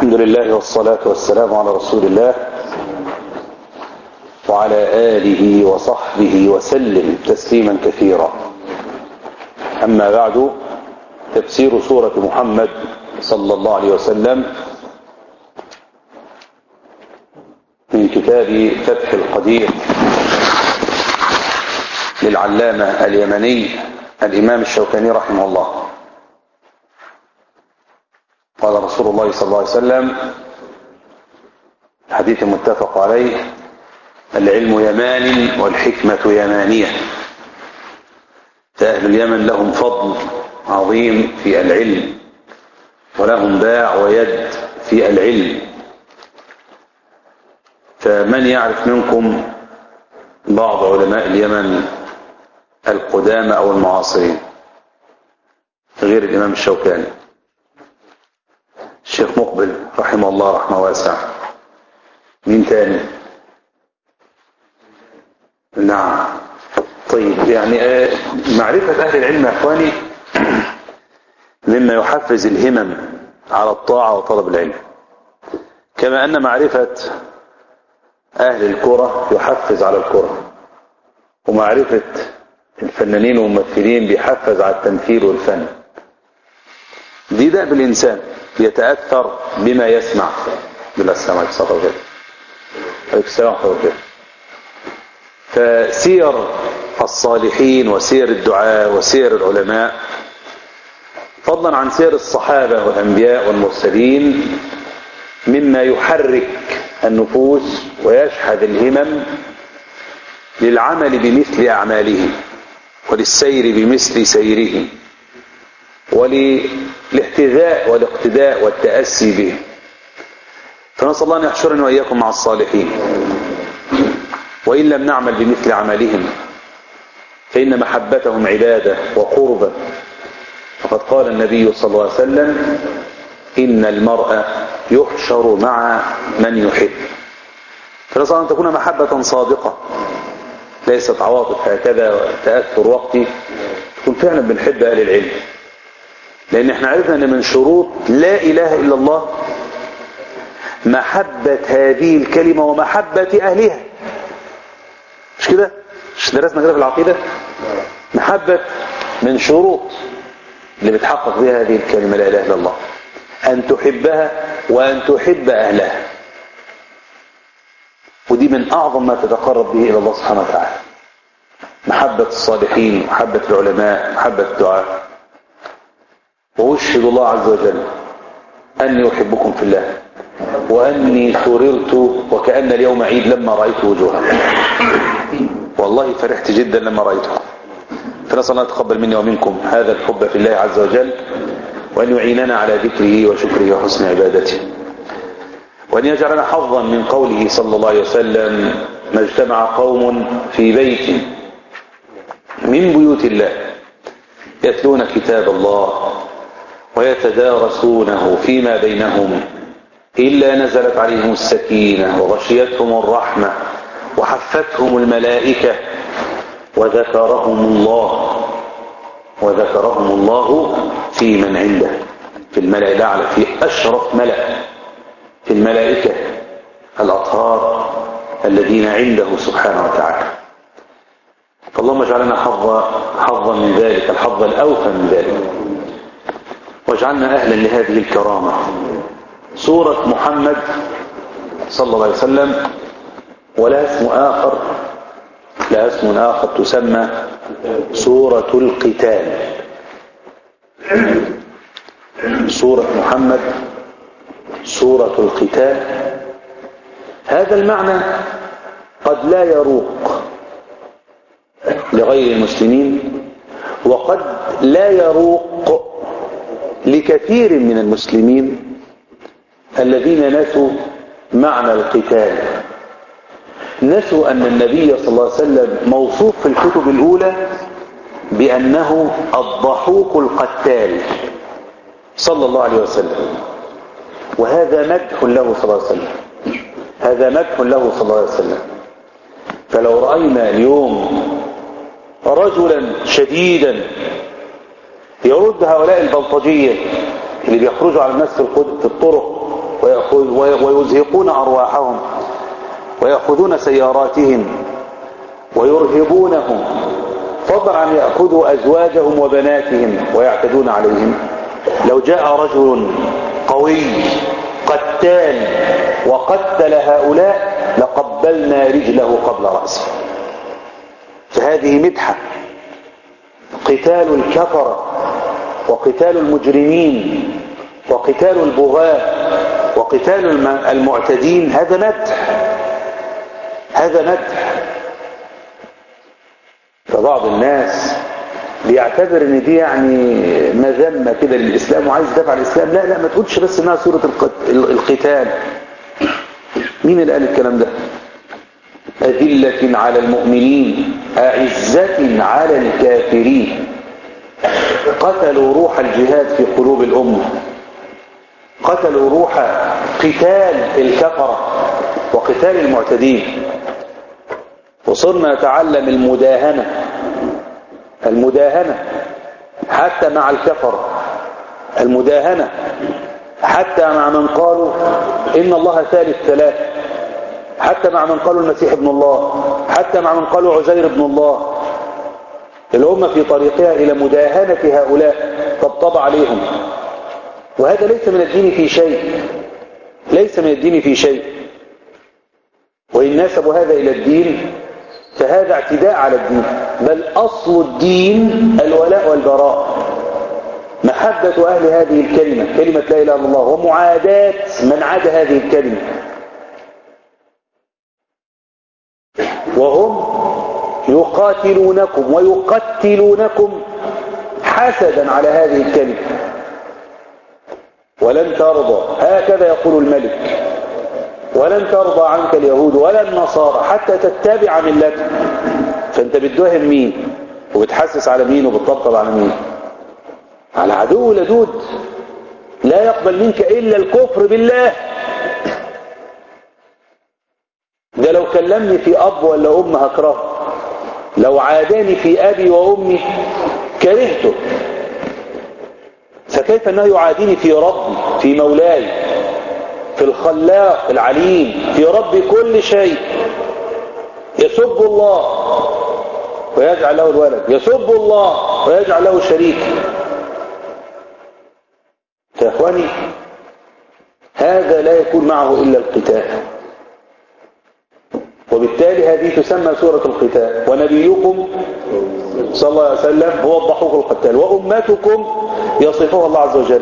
الحمد لله والصلاة والسلام على رسول الله وعلى آله وصحبه وسلم تسليما كثيرا أما بعد تفسير سورة محمد صلى الله عليه وسلم من كتاب فتح القدير للعلامة اليمني الإمام الشوكاني رحمه الله قال رسول الله صلى الله عليه وسلم حديث متفق عليه العلم يمان والحكمة يمانية فأهل اليمن لهم فضل عظيم في العلم ولهم باع ويد في العلم فمن يعرف منكم بعض علماء اليمن القدامى أو المعاصرين غير الإمام الشوكاني الشيخ مقبل رحمه الله رحمة واسعة مين تاني نعم طيب يعني معرفة أهل العلم يا أخواني مما يحفز الهمم على الطاعة وطلب العلم كما أن معرفة أهل الكرة يحفز على الكرة ومعرفة الفنانين والممثلين بيحفز على التمثيل والفن دي دأب الإنسان يتأثر بما يسمع بالله السلام عليكم صلى الله عليه وسلم السلام عليكم فسير الصالحين وسير الدعاء وسير العلماء فضلا عن سير الصحابة والأنبياء والمرسلين مما يحرك النفوس ويشحذ الهمم للعمل بمثل أعمالهم وللسير بمثل سيرهم وللاحتذاء والاقتداء والتأسي به فنسأل الله أن يحشرنا وإياكم مع الصالحين وإن لم نعمل بمثل عملهم فإن محبتهم عبادة وقربة فقد قال النبي صلى الله عليه وسلم إن المرء يحشر مع من يحب فنسأل أن تكون محبة صادقة ليست عواطف هكذا تأثر وقتي تكون فعلا بنحب أهل العلم لأن احنا عرفنا أن من شروط لا إله إلا الله محبة هذه الكلمة ومحبة أهلها مش كده مش درسنا كده في العقيدة محبة من شروط اللي بتحقق بها هذه الكلمة لا إله إلا الله أن تحبها وأن تحب أهلها ودي من أعظم ما تتقرب به إلى الله سبحانه وتعالى محبة الصالحين محبة العلماء محبة الدعاء وأشهد الله عز وجل أني أحبكم في الله وأني سررت وكأن اليوم عيد لما رأيت وجوهكم والله فرحت جدا لما رأيتكم فنسأل الله يتقبل مني ومنكم هذا الحب في الله عز وجل وأن يعيننا على ذكره وشكره وحسن عبادته وأن يجعلنا حظا من قوله صلى الله عليه وسلم ما اجتمع قوم في بيت من بيوت الله يتلون كتاب الله ويتدارسونه فيما بينهم إلا نزلت عليهم السكينة وغشيتهم الرحمة وحفتهم الملائكة وذكرهم الله وذكرهم الله في من عنده في الملأ الأعلى في أشرف ملأ في الملائكة الأطهار الذين عنده سبحانه وتعالى فاللهم اجعلنا حظا حظا من ذلك الحظ الأوفى من ذلك واجعلنا أهلا لهذه الكرامة سورة محمد صلى الله عليه وسلم ولا اسم آخر لا اسم آخر تسمى سورة القتال سورة محمد سورة القتال هذا المعنى قد لا يروق لغير المسلمين وقد لا يروق لكثير من المسلمين الذين نسوا معنى القتال نسوا أن النبي صلى الله عليه وسلم موصوف في الكتب الأولى بأنه الضحوك القتال صلى الله عليه وسلم وهذا مدح له صلى الله عليه وسلم هذا مدح له صلى الله عليه وسلم فلو رأينا اليوم رجلا شديدا يرد هؤلاء البلطجية اللي بيخرجوا على الناس في الطرق ويزهقون أرواحهم ويأخذون سياراتهم ويرهبونهم فضلا عن يأخذوا أزواجهم وبناتهم ويعتدون عليهم لو جاء رجل قوي قتال وقتل هؤلاء لقبلنا رجله قبل رأسه فهذه مدحة قتال الكفرة وقتال المجرمين وقتال البغاة وقتال المعتدين هذا مدح هذا مدح فبعض الناس بيعتبر ان دي يعني مذمة كده للإسلام وعايز يدافع عن الإسلام لا لا ما تقولش بس انها سورة القتال مين اللي قال الكلام ده أذلة على المؤمنين أعزة على الكافرين قتلوا روح الجهاد في قلوب الأمة قتلوا روح قتال الكفرة وقتال المعتدين وصرنا نتعلم المداهنة المداهنة حتى مع الكفر المداهنة حتى مع من قالوا إن الله ثالث ثلاث حتى مع من قالوا المسيح ابن الله حتى مع من قالوا عزير ابن الله الأمة في طريقها إلى مداهنة هؤلاء طبطب عليهم وهذا ليس من الدين في شيء ليس من الدين في شيء وإن نسبوا هذا إلى الدين فهذا اعتداء على الدين بل أصل الدين الولاء والبراء محبة أهل هذه الكلمة كلمة لا إله إلا الله ومعاداة من عاد هذه الكلمة وهم يقاتلونكم ويقتلونكم حسدا على هذه الكلمة ولن ترضى هكذا يقول الملك ولن ترضى عنك اليهود ولا النصارى حتى تتبع ملتهم فانت بتدوهم مين وبتحسس على مين وبتطبطب على مين على عدو لدود لا يقبل منك إلا الكفر بالله ده لو كلمني في أب ولا أم هكرهه لو عاداني في أبي وأمي كرهته فكيف أنه يعاديني في ربي في مولاي في الخلاق العليم في رب كل شيء يسب الله ويجعل له الولد يسب الله ويجعل له شريك يا اخواني هذا لا يكون معه إلا القتال وبالتالي هذه تسمى سورة القتال ونبيكم صلى الله عليه وسلم هو الضحوك القتال وأمتكم يصفها الله عز وجل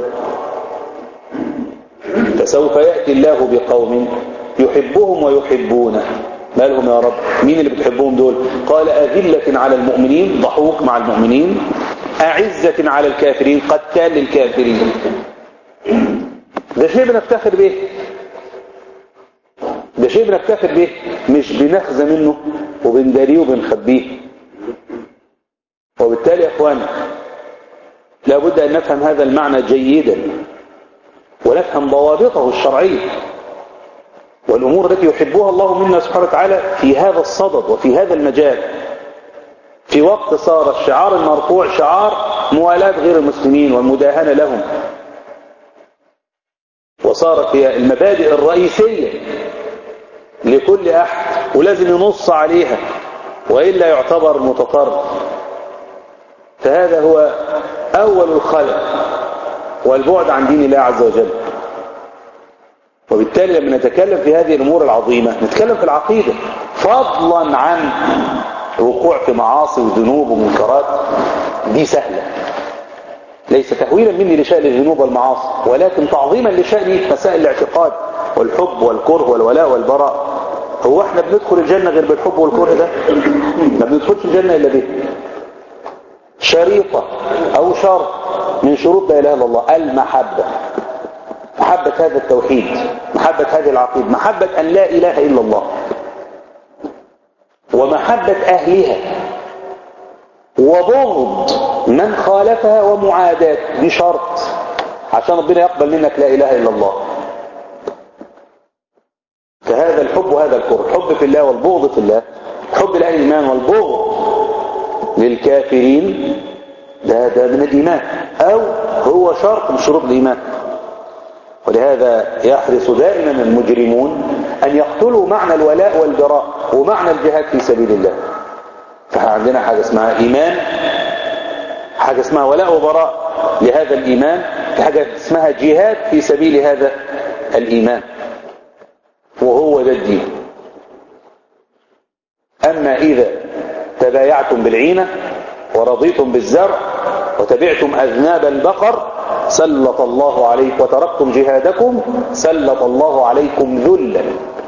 فسوف يأتي الله بقوم يحبهم ويحبونه ما لهم يا رب مين اللي بتحبهم دول قال أذلة على المؤمنين ضحوك مع المؤمنين أعزة على الكافرين قتال للكافرين ده شيء بنفتخر به ده شيء بنفتخر به مش بنخزى منه وبنداريه وبنخبيه وبالتالي يا اخوانا لابد ان نفهم هذا المعنى جيدا ونفهم ضوابطه الشرعيه والامور التي يحبها الله منا سبحانه وتعالى في هذا الصدد وفي هذا المجال في وقت صار الشعار المرفوع شعار موالاة غير المسلمين والمداهنة لهم وصارت هي المبادئ الرئيسية لكل أحد ولازم ينص عليها وإلا يعتبر متطرف فهذا هو أول الخلق والبعد عن دين الله عز وجل وبالتالي لما نتكلم في هذه الأمور العظيمة نتكلم في العقيدة فضلا عن الوقوع في معاصي وذنوب ومنكرات دي سهلة ليس تهويلا مني لشأن الذنوب والمعاصي ولكن تعظيما لشأن مسائل الاعتقاد والحب والكره والولاء والبراء هو احنا بندخل الجنة غير بالحب والكره ده ما بندخلش الجنة إلا به شريطة أو شرط من شروط لا إله إلا الله المحبة محبة هذا التوحيد محبة هذه العقيدة محبة أن لا إله إلا الله ومحبة أهلها وبغض من خالفها ومعاداة دي شرط عشان ربنا يقبل منك لا إله إلا الله فهذا الحب وهذا الكره الحب في الله والبغض في الله حب لأهل الإيمان والبغض للكافرين ده, ده من الإيمان أو هو شرط من شروط الإيمان ولهذا يحرص دائما المجرمون أن يقتلوا معنى الولاء والبراء ومعنى الجهاد في سبيل الله فعندنا حاجة اسمها إيمان حاجة اسمها ولاء وبراء لهذا الإيمان حاجة اسمها جهاد في سبيل هذا الإيمان وهو ده الدين أما إذا تبايعتم بالعينة ورضيتم بالزرع وتبعتم أذناب البقر سلط الله عليكم وتركتم جهادكم سلط الله عليكم ذلا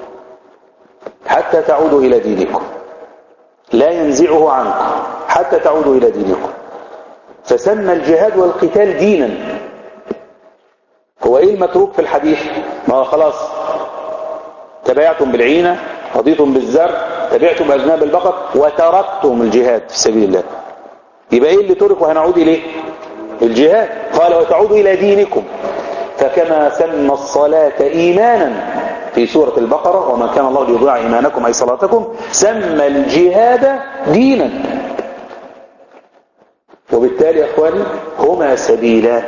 حتى تعودوا إلى دينكم لا ينزعه عنكم حتى تعودوا إلى دينكم فسمى الجهاد والقتال دينا هو ايه المتروك في الحديث ما هو خلاص تبايعتم بالعينة رضيتم بالزرع تبعتم أذناب البقر وتركتم الجهاد في سبيل الله يبقى ايه اللي ترك وهنعود اليه الجهاد قال وتعود الى دينكم فكما سمى الصلاة ايمانا في سورة البقرة وما كان الله ليضيع ايمانكم اي صلاتكم سمى الجهاد دينا وبالتالي يا اخواني هما سبيلا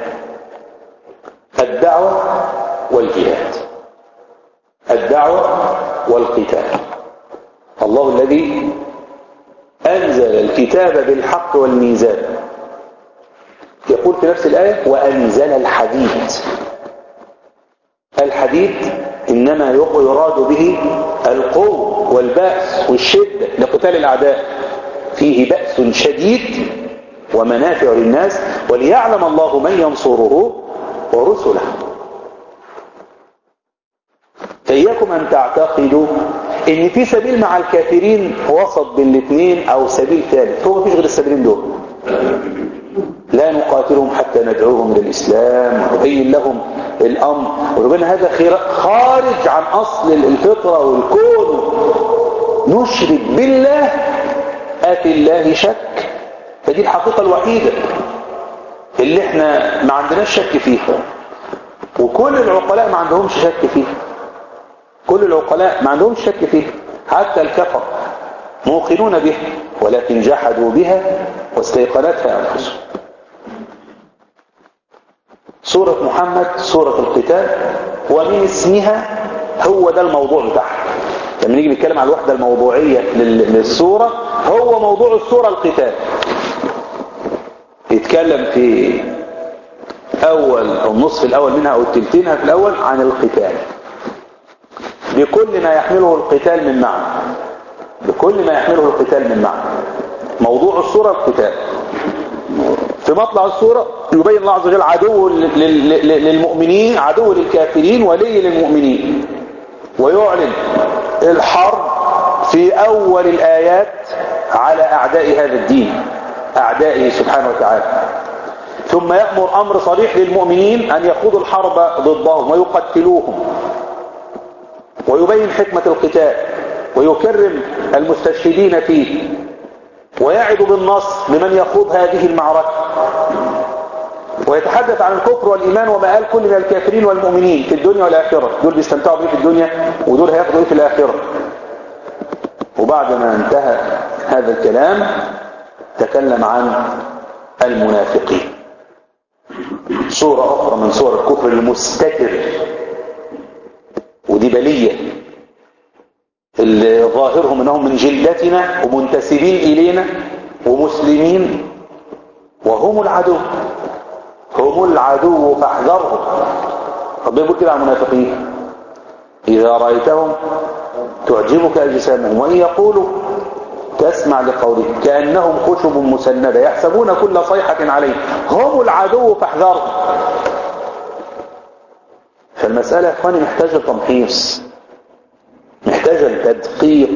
الدعوة والجهاد الدعوة والقتال الله الذي أنزل الكتاب بالحق والميزان يقول في نفس الآية وأنزل الحديد الحديد إنما يراد به القوة والبأس والشدة لقتال الأعداء فيه بأس شديد ومنافع للناس وليعلم الله من ينصره ورسله فإياكم أن تعتقدوا ان في سبيل مع الكافرين وسط بين الاثنين او سبيل ثالث هو مفيش غير السبيلين دول لا نقاتلهم حتى ندعوهم للإسلام ونبين لهم الأمر ونبين هذا خارج عن أصل الفطرة والكون نشرك بالله آتي الله شك فدي الحقيقة الوحيدة اللي احنا ما عندناش شك فيها وكل العقلاء ما عندهمش شك فيها كل العقلاء ما عندهمش شك فيها حتى الكفر موقنون بها ولكن جحدوا بها واستيقنتها أنفسهم سورة محمد سورة القتال ومن اسمها هو ده الموضوع بتاعها لما نيجي نتكلم على الوحدة الموضوعية للسورة هو موضوع السورة القتال يتكلم في أول أو النصف الأول منها أو التلتينها في الأول عن القتال بكل ما يحمله القتال من معنى بكل ما يحمله القتال من معنى موضوع السورة القتال في مطلع السورة يبين الله عز وجل عدو للمؤمنين عدو للكافرين ولي للمؤمنين ويعلن الحرب في أول الآيات على أعداء هذا الدين أعدائه سبحانه وتعالى ثم يأمر أمر صريح للمؤمنين أن يخوضوا الحرب ضدهم ويقتلوهم ويبين حكمة القتال ويكرم المستشهدين فيه ويعد بالنصر لمن يخوض هذه المعركة ويتحدث عن الكفر والإيمان وما قال كل من الكافرين والمؤمنين في الدنيا والآخرة دول بيستمتعوا به في الدنيا ودول هياخدوا ايه في الآخرة وبعد ما انتهى هذا الكلام تكلم عن المنافقين صورة أخرى من صور الكفر المستتر ودي بلية اللي ظاهرهم انهم من جلدتنا ومنتسبين الينا ومسلمين وهم العدو هم العدو فاحذرهم ربنا يقول كده على المنافقين اذا رايتهم تعجبك اجسامهم وان يقولوا تسمع لقولهم كانهم خشب مسنده يحسبون كل صيحه عليه هم العدو فاحذرهم فالمساله يا اخواني محتاجه تمحيص محتاجة تدقيق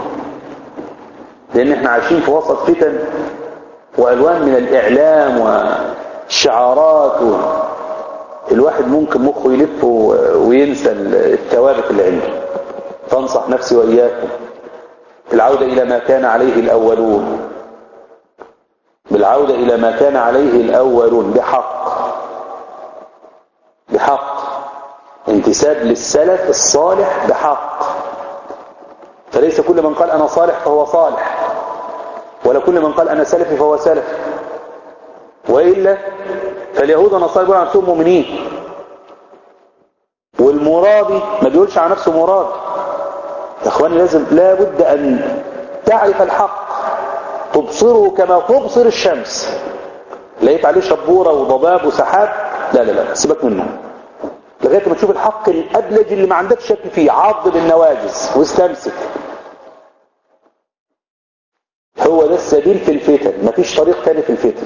لان احنا عايشين في وسط فتن والوان من الاعلام والشعارات و... الواحد ممكن مخه يلف وينسى الثوابت اللي عنده فانصح نفسي واياكم بالعودة الى ما كان عليه الاولون بالعودة الى ما كان عليه الاولون بحق بحق انتساب للسلف الصالح بحق فليس كل من قال أنا صالح فهو صالح ولا كل من قال أنا سلفي فهو سلف وإلا فاليهود والنصارى يقولون عنهم مؤمنين مرادي ما بيقولش على نفسه مراد يا اخواني لازم لابد ان تعرف الحق تبصره كما تبصر الشمس لقيت عليه شبورة وضباب وسحاب لا لا لا سيبك منه لغاية ما تشوف الحق الأبلج اللي ما عندكش شك فيه عض بالنواجز واستمسك هو ده السبيل في الفتن مفيش طريق تاني في الفتن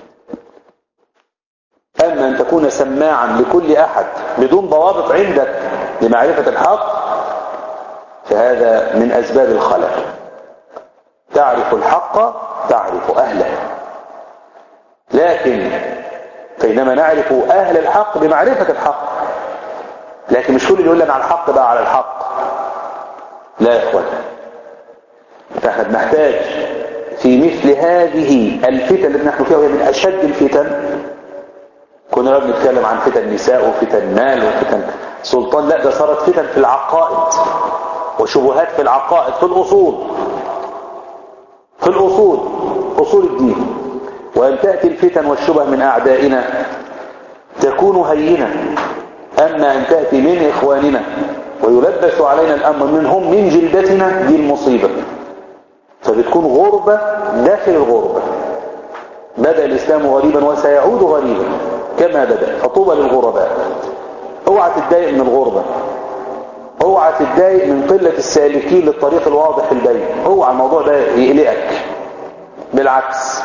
أما أن تكون سماعا لكل أحد بدون ضوابط عندك لمعرفة الحق فهذا من أسباب الخلل تعرف الحق تعرف أهله لكن فإنما نعرف أهل الحق بمعرفة الحق لكن مش كل اللي يقول لنا على الحق بقى على الحق لا يا اخوان فاحنا بنحتاج في مثل هذه الفتن اللي نحن فيها وهي من أشد الفتن كنا بنتكلم عن فتن نساء وفتن مال وفتن سلطان لا ده صارت فتن في العقائد وشبهات في العقائد في الأصول في الأصول أصول الدين وأن تأتي الفتن والشبه من أعدائنا تكون هينة أما أن تأتي من إخواننا ويلبس علينا الأمر منهم من جلدتنا دي المصيبة فبتكون غربة داخل الغربة بدأ الإسلام غريبا وسيعود غريبا كما بدأ فطوبى للغرباء اوعى تتضايق من الغربة اوعى تتضايق من قلة السالكين للطريق الواضح البين اوعى الموضوع ده يقلقك بالعكس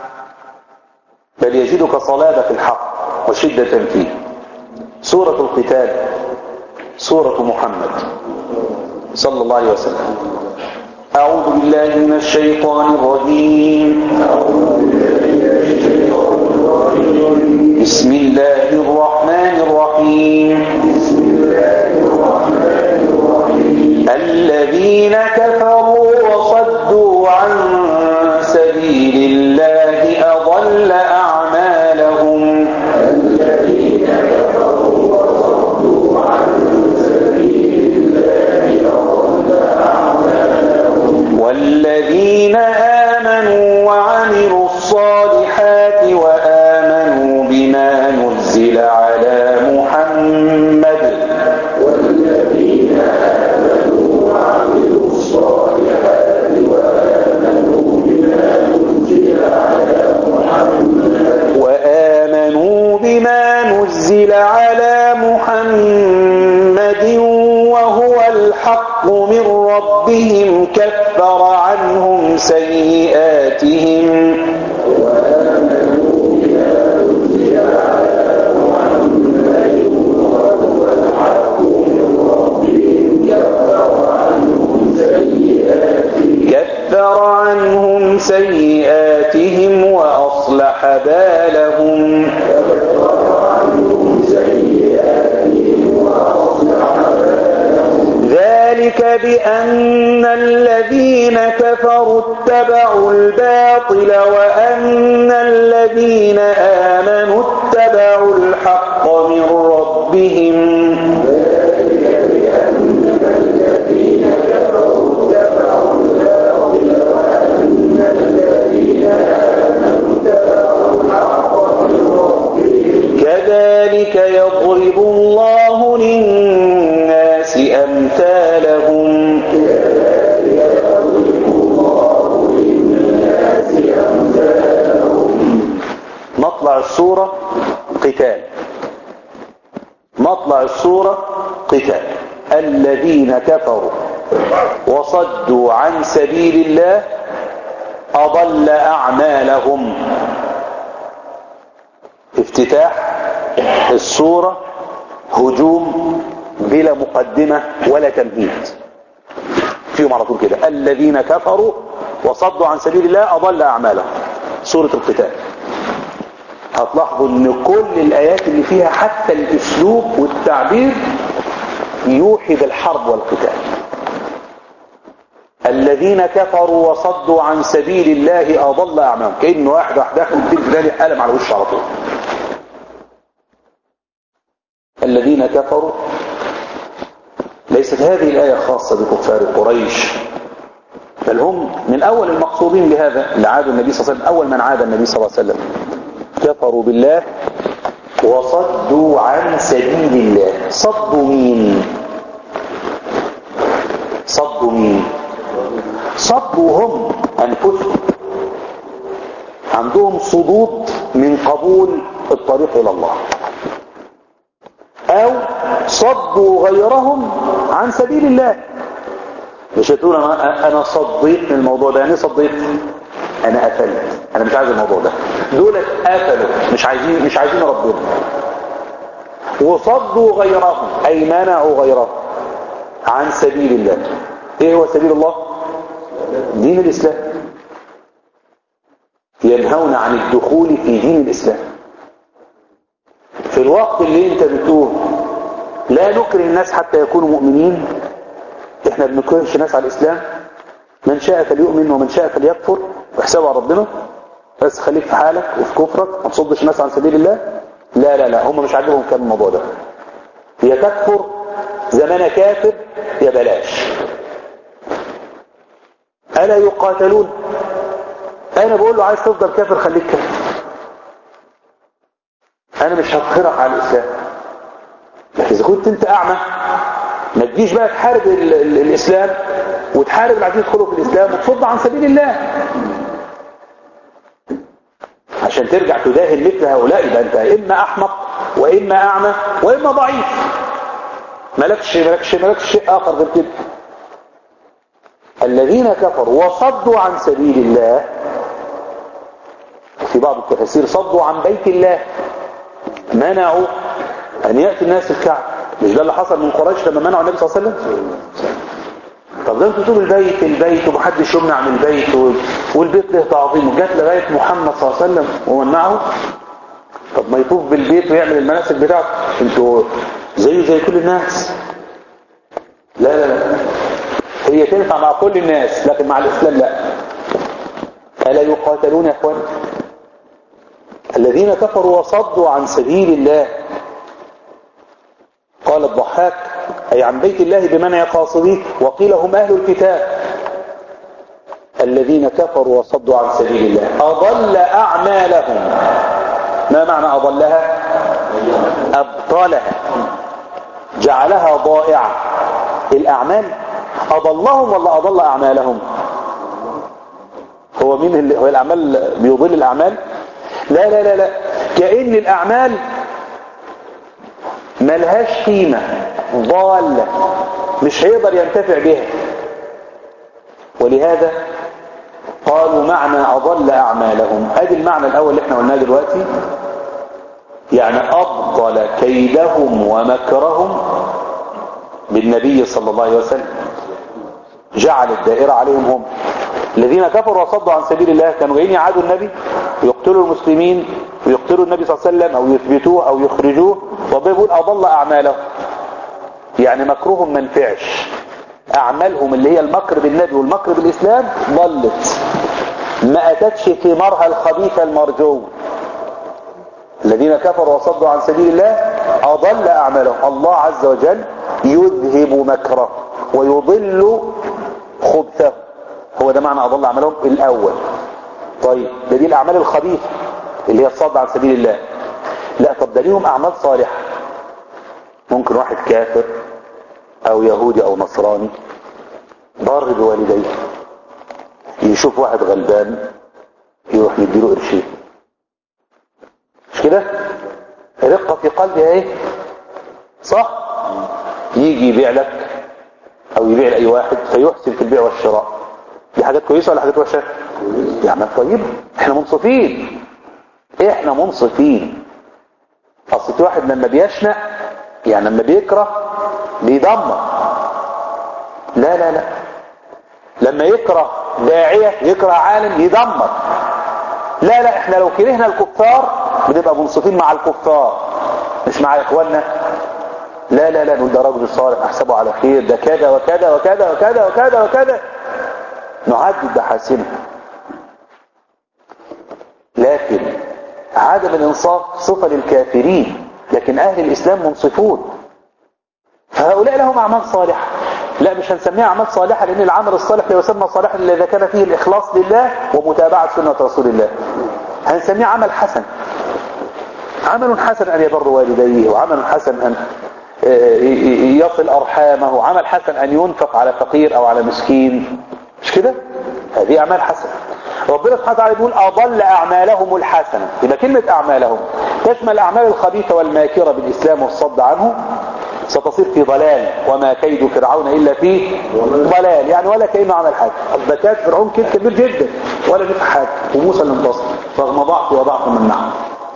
بل يزيدك صلابة في الحق وشدة فيه سورة القتال سورة محمد صلى الله عليه وسلم أعوذ بالله من الشيطان الرجيم بسم الله الرحمن الرحيم الذين كفروا وصدوا عن سبيل الله أضل أعمالهم والذين آمنوا وعملوا الصالحات وآمنوا بما نزل على محمد وآمنوا بما نزل على محمد وهو الحق من ربهم كفر عنهم سيئاتهم كفر عنهم سيئاتهم وأصلح بالهم ذلك بأن الذين كفروا اتبعوا الباطل وأن الذين آمنوا اتبعوا الحق من ربهم كذلك يضرب الله للناس أمثالهم مطلع السورة قتال مطلع السورة قتال الذين كفروا وصدوا عن سبيل الله أضل أعمالهم افتتاح السورة هجوم بلا مقدمة ولا تمهيد فيهم على طول كده الذين كفروا وصدوا عن سبيل الله أضل أعمالهم سورة القتال هتلاحظوا ان كل الآيات اللي فيها حتى الأسلوب والتعبير يوحي بالحرب والقتال الذين كفروا وصدوا عن سبيل الله أضل أعمالهم كأنه واحد واحد داخل الدين الفلاني قلم على وشه على طول الذين كفروا ليست هذه الآية خاصة بكفار قريش بل هم من أول المقصودين بهذا اللي عادوا النبي صلى الله عليه وسلم أول من عاد النبي صلى الله عليه وسلم كفروا بالله وصدوا عن سبيل الله صدوا مين صدوا مين صدوا هم أنفسهم عندهم صدود من قبول الطريق إلى الله أو صدوا غيرهم عن سبيل الله مش هتقول أنا, أنا صديت من الموضوع ده يعني صديت أنا قفلت أنا مش عايز الموضوع ده دول قفلوا مش عايزين مش عايزين ربنا وصدوا غيرهم أي منعوا غيرهم عن سبيل الله ايه هو سبيل الله دين الإسلام ينهون عن الدخول في دين الإسلام في الوقت اللي انت بتقول لا نكره الناس حتى يكونوا مؤمنين احنا بنكرهش الناس على الإسلام من شاء فليؤمن ومن شاء فليكفر واحسبه على ربنا بس خليك في حالك وفي كفرك ما تصدش الناس عن سبيل الله لا لا لا هم مش عاجبهم كلام الموضوع ده يا تكفر زمان كافر يا بلاش ألا يقاتلون أنا بقول له عايز تفضل كافر خليك كافر أنا مش هقهرك على الإسلام لكن إذا كنت أنت أعمى ما تجيش بقى تحارب ال ال الإسلام وتحارب اللي عايزين يدخلوا في الإسلام وتصد عن سبيل الله عشان ترجع تداهن مثل هؤلاء يبقى أنت إما أحمق وإما أعمى وإما ضعيف ملكش ملكش ملكش شيء آخر غير كده الذين كفروا وصدوا عن سبيل الله في بعض التفاسير صدوا عن بيت الله منعوا أن يأتي الناس الكعب مش ده اللي حصل من قريش لما منعوا النبي صلى الله عليه وسلم طب ده انتوا تقولوا البيت البيت ومحدش يمنع من البيت والبيت له تعظيم وجات لغايه محمد صلى الله عليه وسلم ومنعه طب ما يطوف بالبيت ويعمل المناسك بتاعته انتوا زيه زي كل الناس لا لا لا هي تنفع مع كل الناس لكن مع الإسلام لا ألا يقاتلون يا أخوان الذين كفروا وصدوا عن سبيل الله قال الضحاك أي عن بيت الله بمنع قاصديه وقيل هم أهل الكتاب الذين كفروا وصدوا عن سبيل الله أضل أعمالهم ما معنى أضلها أبطلها جعلها ضائعة الأعمال أضلهم ولا أضل أعمالهم هو مين اللي هو الأعمال بيضل الأعمال لا لا لا لا كأن الأعمال ملهاش قيمة ضالة مش هيقدر ينتفع بها ولهذا قالوا معنى أضل أعمالهم ادي المعنى الأول اللي احنا قلناه دلوقتي يعني أبطل كيدهم ومكرهم بالنبي صلى الله عليه وسلم جعل الدائرة عليهم هم الذين كفروا وصدوا عن سبيل الله كانوا جايين يعادوا النبي ويقتلوا المسلمين ويقتلوا النبي صلى الله عليه وسلم او يثبتوه او يخرجوه ربنا بيقول اضل اعمالهم يعني مكرهم ما نفعش اعمالهم اللي هي المكر بالنبي والمكر بالاسلام ضلت ما اتتش في مرها الخبيث المرجو الذين كفروا وصدوا عن سبيل الله اضل اعمالهم الله عز وجل يذهب مكره ويضل خبثه هو ده معنى اضل اعمالهم الاول طيب ده دي الاعمال الخبيثه اللي هي الصد عن سبيل الله لا طب ده ليهم اعمال صالحه ممكن واحد كافر او يهودي او نصراني ضار بوالديه يشوف واحد غلبان يروح يديله قرشين مش كده رقة في قلبها ايه صح يجي يبيع لك او يبيع لاي واحد فيحسن في البيع والشراء دي حاجات كويسة ولا حاجات وحشة دي اعمال طيبة احنا منصفين احنا منصفين اصل في واحد لما بيشنق يعني لما بيكره بيدمر لا لا لا لما يكره داعية يكره عالم يدمر لا لا احنا لو كرهنا الكفار بنبقى منصفين مع الكفار مش مع اخواننا لا لا لا نقول ده راجل صالح احسبه على خير ده كذا وكذا وكذا وكذا وكذا وكذا نعدد بحاسنه لكن عدم الانصاف صفة للكافرين لكن اهل الاسلام منصفون فهؤلاء لهم اعمال صالحة لا مش هنسميها اعمال صالحة لان العمل الصالح لا يسمى صالحا الا اذا كان فيه الاخلاص لله ومتابعة سنة رسول الله هنسميه عمل حسن عمل حسن ان يبر والديه وعمل حسن ان يصل أرحامه عمل حسن أن ينفق على فقير أو على مسكين مش كده هذه أعمال حسنة ربنا سبحانه وتعالى يقول أضل أعمالهم الحسنة يبقى كلمة أعمالهم تشمل الأعمال الخبيثة والماكرة بالإسلام والصد عنه ستصير في ضلال وما كيد فرعون إلا في ضلال يعني ولا كأنه عمل حاجة البكات فرعون كيد كبير جدا ولا نفع حاجة وموسى اللي انتصر رغم ضعفه وضعف من معه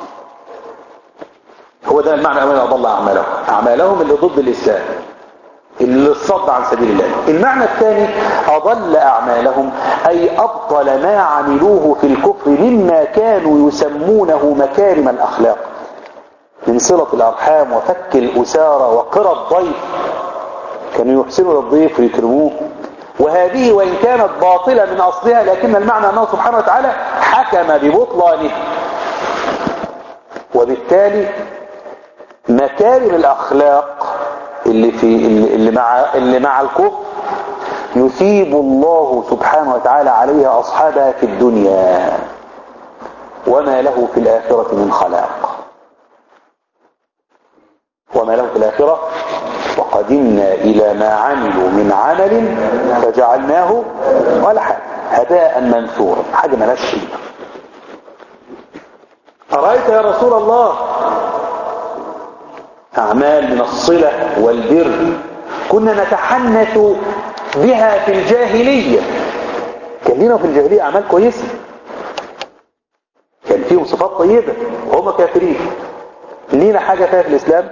هو ده المعنى أمين أضل أعمالهم أعمالهم اللي ضد الإسلام اللي صد عن سبيل الله المعنى الثاني أضل أعمالهم أي أبطل ما عملوه في الكفر مما كانوا يسمونه مكارم الأخلاق من صلة الأرحام وفك الأسارة وقرى الضيف كانوا يحسنوا للضيف ويكرموه وهذه وإن كانت باطلة من أصلها لكن المعنى أنه سبحانه وتعالى حكم ببطلانه وبالتالي مكارم الأخلاق اللي في اللي مع اللي مع الكفر يثيب الله سبحانه وتعالى عليها أصحابها في الدنيا وما له في الآخرة من خلاق وما له في الآخرة وقدمنا إلى ما عملوا من عمل فجعلناه ولا حاجة هباء منثورا حاجة ملاش قيمة أرأيت يا رسول الله أعمال من الصلة والبر كنا نتحنث بها في الجاهلية كان لنا في الجاهلية أعمال كويسة كان فيهم صفات طيبة وهم كافرين لينا حاجة فيها في الإسلام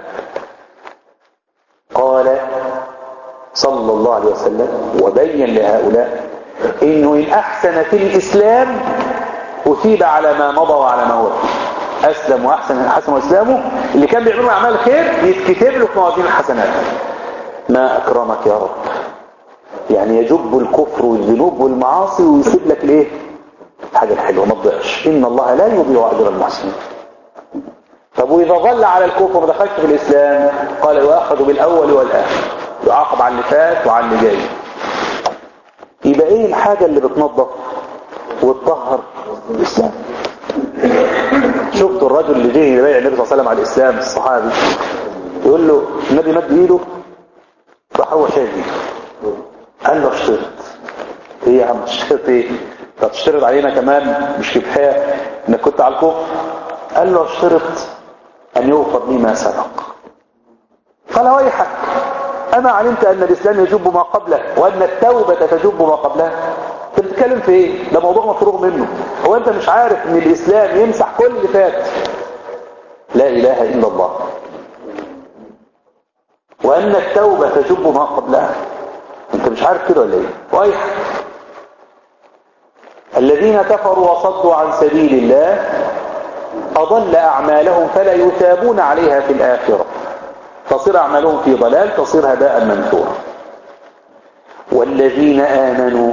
قال صلى الله عليه وسلم وبين لهؤلاء إنه إن أحسن في الإسلام أثيب على ما مضى وعلى ما هو فيه أسلم وأحسن حسن وإسلامه اللي كان بيعملوا أعمال خير يتكتب له في موازين الحسنات ما أكرمك يا رب يعني يجب الكفر والذنوب والمعاصي ويسيب لك الايه الحاجة الحلوة ما تضيعش إن الله لا يضيع أجر المحسنين طب وإذا ظل على الكفر ودخلت في الإسلام قال يؤخذ بالأول والآخر يعاقب على اللي فات وعلى اللي جاي يبقى ايه الحاجة اللي بتنظف وتطهر الإسلام شفت الرجل اللي جه يبايع النبي صلى الله عليه وسلم على الإسلام الصحابي يقول له النبي مد ايده راح هو شايف ايده قال له اشترط ايه يا عم اشترط ايه طب تشترط علينا كمان مش كفايه انك كنت على الكفر قال له اشترط ان يغفر لي ما سبق قال ويحك اما علمت ان الاسلام يجب ما قبله وان التوبه تجب ما قبلها انت بتتكلم في ايه ده موضوع مفروغ منه هو انت مش عارف ان الاسلام يمسح كل اللي فات لا اله الا الله وان التوبه تجب ما قبلها انت مش عارف كده ولا ايه ويحك الذين كفروا وصدوا عن سبيل الله أضل أعمالهم فلا يثابون عليها في الآخرة تصير أعمالهم في ضلال تصير هباء منثورا والذين آمنوا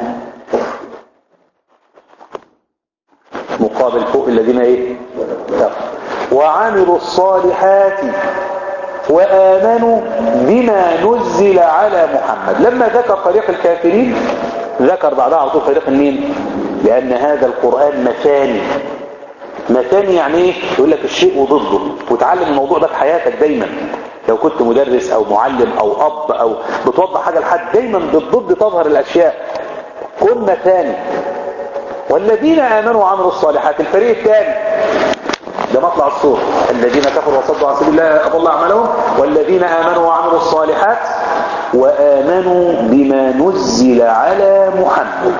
مقابل فوق الذين ايه وعملوا الصالحات وآمنوا بما نزل على محمد لما ذكر طريق الكافرين ذكر بعدها على طول طريق المين لأن هذا القرآن مثاني مثاني يعني ايه يقول لك الشيء وضده وتعلم الموضوع ده في حياتك دايما لو كنت مدرس او معلم او اب او بتوضح حاجة لحد دايما بالضد تظهر الاشياء كن مثاني والذين امنوا وعملوا الصالحات الفريق الثاني ده مطلع الصور الذين كفروا وصدوا عن سبيل الله اضل اعمالهم والذين امنوا وعملوا الصالحات وامنوا بما نزل على محمد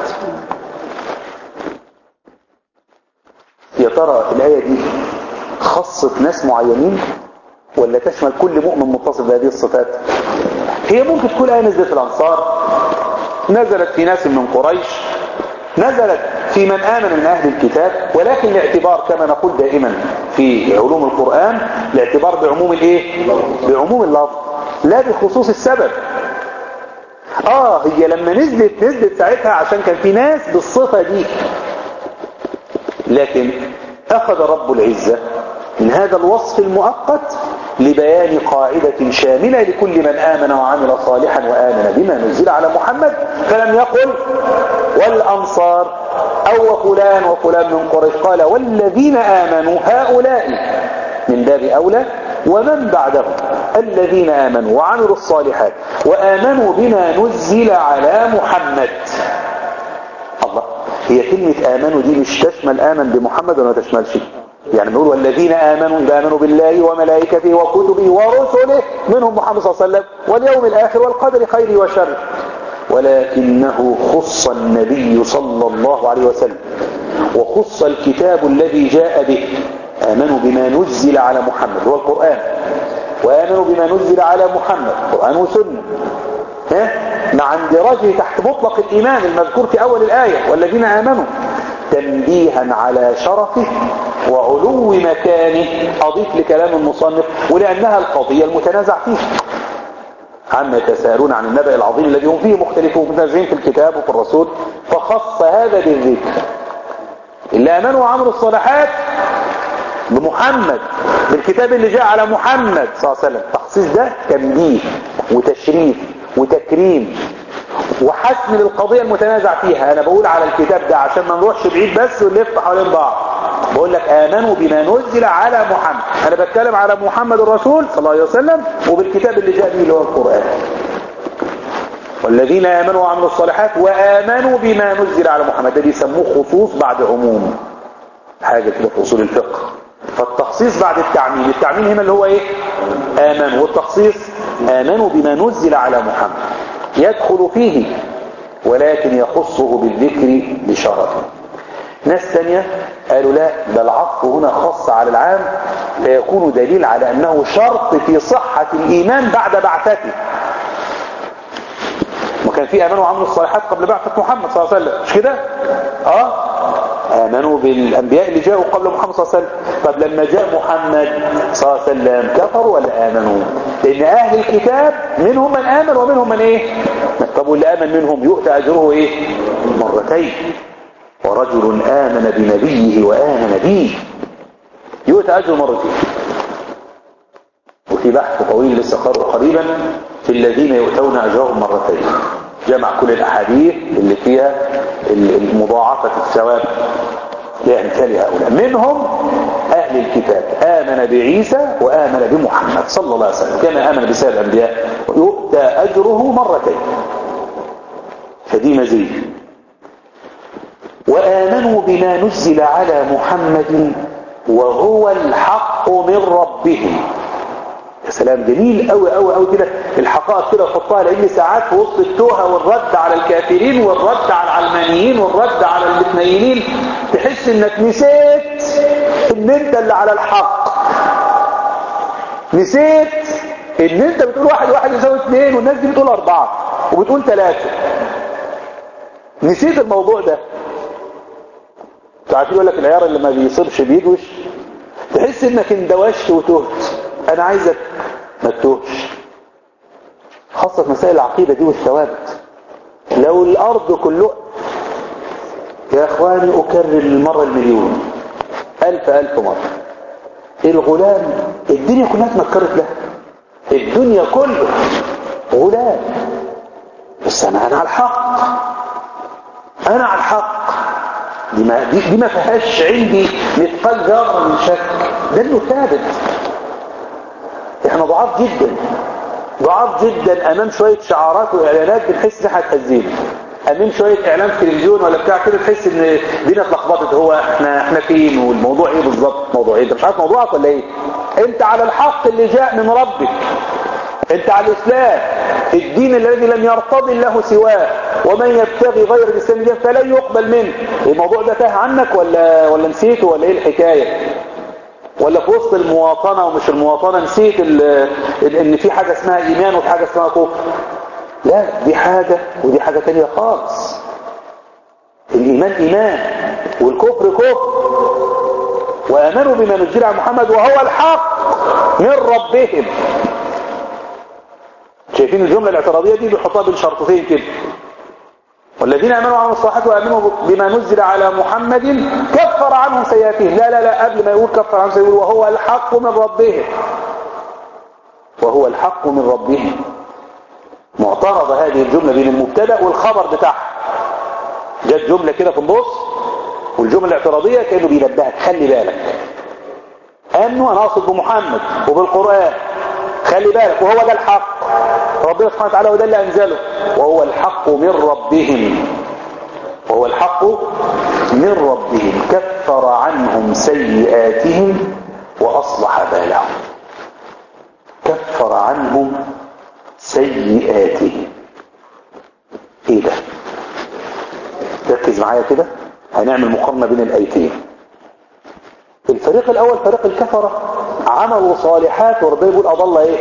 يا ترى الآية دي خصت ناس معينين ولا تشمل كل مؤمن متصف بهذه الصفات هي ممكن تكون آية نزلت في الأنصار نزلت في ناس من قريش نزلت في من آمن من أهل الكتاب ولكن الاعتبار كما نقول دائما في علوم القرآن الاعتبار بعموم الايه بعموم اللفظ لا بخصوص السبب اه هي لما نزلت نزلت ساعتها عشان كان في ناس بالصفة دي لكن أخذ رب العزة من هذا الوصف المؤقت لبيان قاعدة شاملة لكل من آمن وعمل صالحا وآمن بما نزل على محمد فلم يقل والأنصار أو فلان وفلان من قريش قال والذين آمنوا هؤلاء من باب أولى ومن بعدهم الذين آمنوا وعملوا الصالحات وآمنوا بما نزل على محمد الله هي كلمة آمنوا دي مش تشمل آمن بمحمد ولا تشملش يعني نقول والذين آمنوا إذا آمنوا بالله وملائكته وكتبه ورسله منهم محمد صلى الله عليه وسلم واليوم الآخر والقدر خيره وشره ولكنه خص النبي صلى الله عليه وسلم وخص الكتاب الذي جاء به آمنوا بما نزل على محمد هو القرآن وآمنوا بما نزل على محمد قرآن وسنة ها؟ مع اندراجه تحت مطلق الإيمان المذكور في أول الآية والذين آمنوا تنبيها على شرفه وعلو مكانه أضيف لكلام المصنف ولأنها القضية المتنازع فيها عما يتساءلون عن النبأ العظيم الذي هم فيه مختلفون متنازعين في الكتاب وفي الرسول فخص هذا بالذكر اللي آمنوا وعملوا الصالحات بمحمد بالكتاب اللي جاء على محمد صلى الله عليه وسلم التخصيص ده تنبيه وتشريف وتكريم وحسم للقضية المتنازع فيها انا بقول على الكتاب ده عشان ما نروحش بعيد بس ونلف حوالين بعض بقول لك امنوا بما نزل على محمد انا بتكلم على محمد الرسول صلى الله عليه وسلم وبالكتاب اللي جاء به اللي هو القرآن والذين امنوا وعملوا الصالحات وامنوا بما نزل على محمد ده بيسموه خصوص بعد عموم حاجة كده في اصول الفقه فالتخصيص بعد التعميم التعميم هنا اللي هو ايه امنوا والتخصيص امنوا بما نزل على محمد يدخل فيه ولكن يخصه بالذكر لشرفه ناس ثانية قالوا لا ده العطف هنا خاص على العام فيكون دليل على أنه شرط في صحة الإيمان بعد بعثته وكان في أمانوا وعملوا الصالحات قبل بعثة محمد صلى الله عليه وسلم مش كده؟ اه آمنوا بالأنبياء اللي جاءوا قبل محمد صلى الله عليه وسلم طب لما جاء محمد صلى الله عليه وسلم كفروا ولا آمنوا لأن أهل الكتاب منهم من آمن ومنهم من إيه طب واللي آمن منهم يؤتى أجره إيه مرتين ورجل آمن بنبيه وآمن به يؤتى أجره مرتين وفي بحث طويل لسه قرأه قريبا في الذين يؤتون أجرهم مرتين جمع كل الأحاديث اللي فيها المضاعفة الثواب لأمثال هؤلاء منهم أهل الكتاب آمن بعيسى وآمن بمحمد صلى الله عليه وسلم كما آمن بسائر الأنبياء يؤتى أجره مرتين فدي مزيد وآمنوا بما نزل على محمد وهو الحق من ربهم يا سلام جميل قوي قوي قوي كده الحقائق كده حطها لان ساعات في وسط التوهه والرد على الكافرين والرد على العلمانيين والرد على المتنيلين تحس انك نسيت ان انت اللي على الحق نسيت ان انت بتقول واحد واحد يساوي اثنين والناس دي بتقول اربعه وبتقول ثلاثه نسيت الموضوع ده عارفين يقول لك العيار اللي ما بيصيبش بيدوش تحس انك اندوشت وتهت انا عايزك ما تتوهش خاصة في مسائل العقيدة دي والثوابت لو الارض كله يا اخواني اكرر المرة المليون الف الف مرة الغلام الدنيا كلها اتمكرت له الدنيا كله غلام بس انا انا على الحق انا على الحق دي ما, دي, دي ما فيهاش عندي مثقال ذره من شك ده انه ثابت احنا ضعاف جدا ضعاف جدا امام شويه شعارات واعلانات بنحس ان احنا هتهزينا امام شويه اعلان تلفزيون ولا بتاع كده تحس ان الدنيا اتلخبطت هو احنا احنا فين والموضوع ايه بالظبط موضوع ايه انت مش عارف موضوعك ولا ايه انت على الحق اللي جاء من ربك انت على الاسلام الدين الذي لم يرتضي الله سواه ومن يبتغي غير الاسلام دينا فلن يقبل منه الموضوع ده تاه عنك ولا ولا نسيته ولا ايه الحكايه ولا في وسط المواطنه ومش المواطنه نسيت ان في حاجه اسمها ايمان وفي حاجه اسمها كفر لا دي حاجه ودي حاجه ثانيه خالص الايمان ايمان والكفر كفر وامنوا بما نزل على محمد وهو الحق من ربهم شايفين الجملة الاعتراضية دي بيحطها بين شرطتين كده والذين امنوا وعملوا الصالحات وامنوا بما نزل على محمد كفر عنهم سيئاتهم لا لا لا قبل ما يقول كفر عنهم سيئاتهم وهو الحق من ربهم وهو الحق من ربهم معترضة هذه الجملة بين المبتدا والخبر بتاعها جت جملة كده في النص والجملة الاعتراضية كأنه بينبهك خلي بالك امنوا انا اقصد بمحمد وبالقرآن خلي بالك وهو ده الحق ربنا سبحانه وتعالى هو ده اللي انزله وهو الحق من ربهم وهو الحق من ربهم كفر عنهم سيئاتهم واصلح بالهم كفر عنهم سيئاتهم ايه ده ركز معايا كده هنعمل مقارنة بين الايتين الفريق الاول فريق الكفرة عملوا صالحات وربنا يقول اضل ايه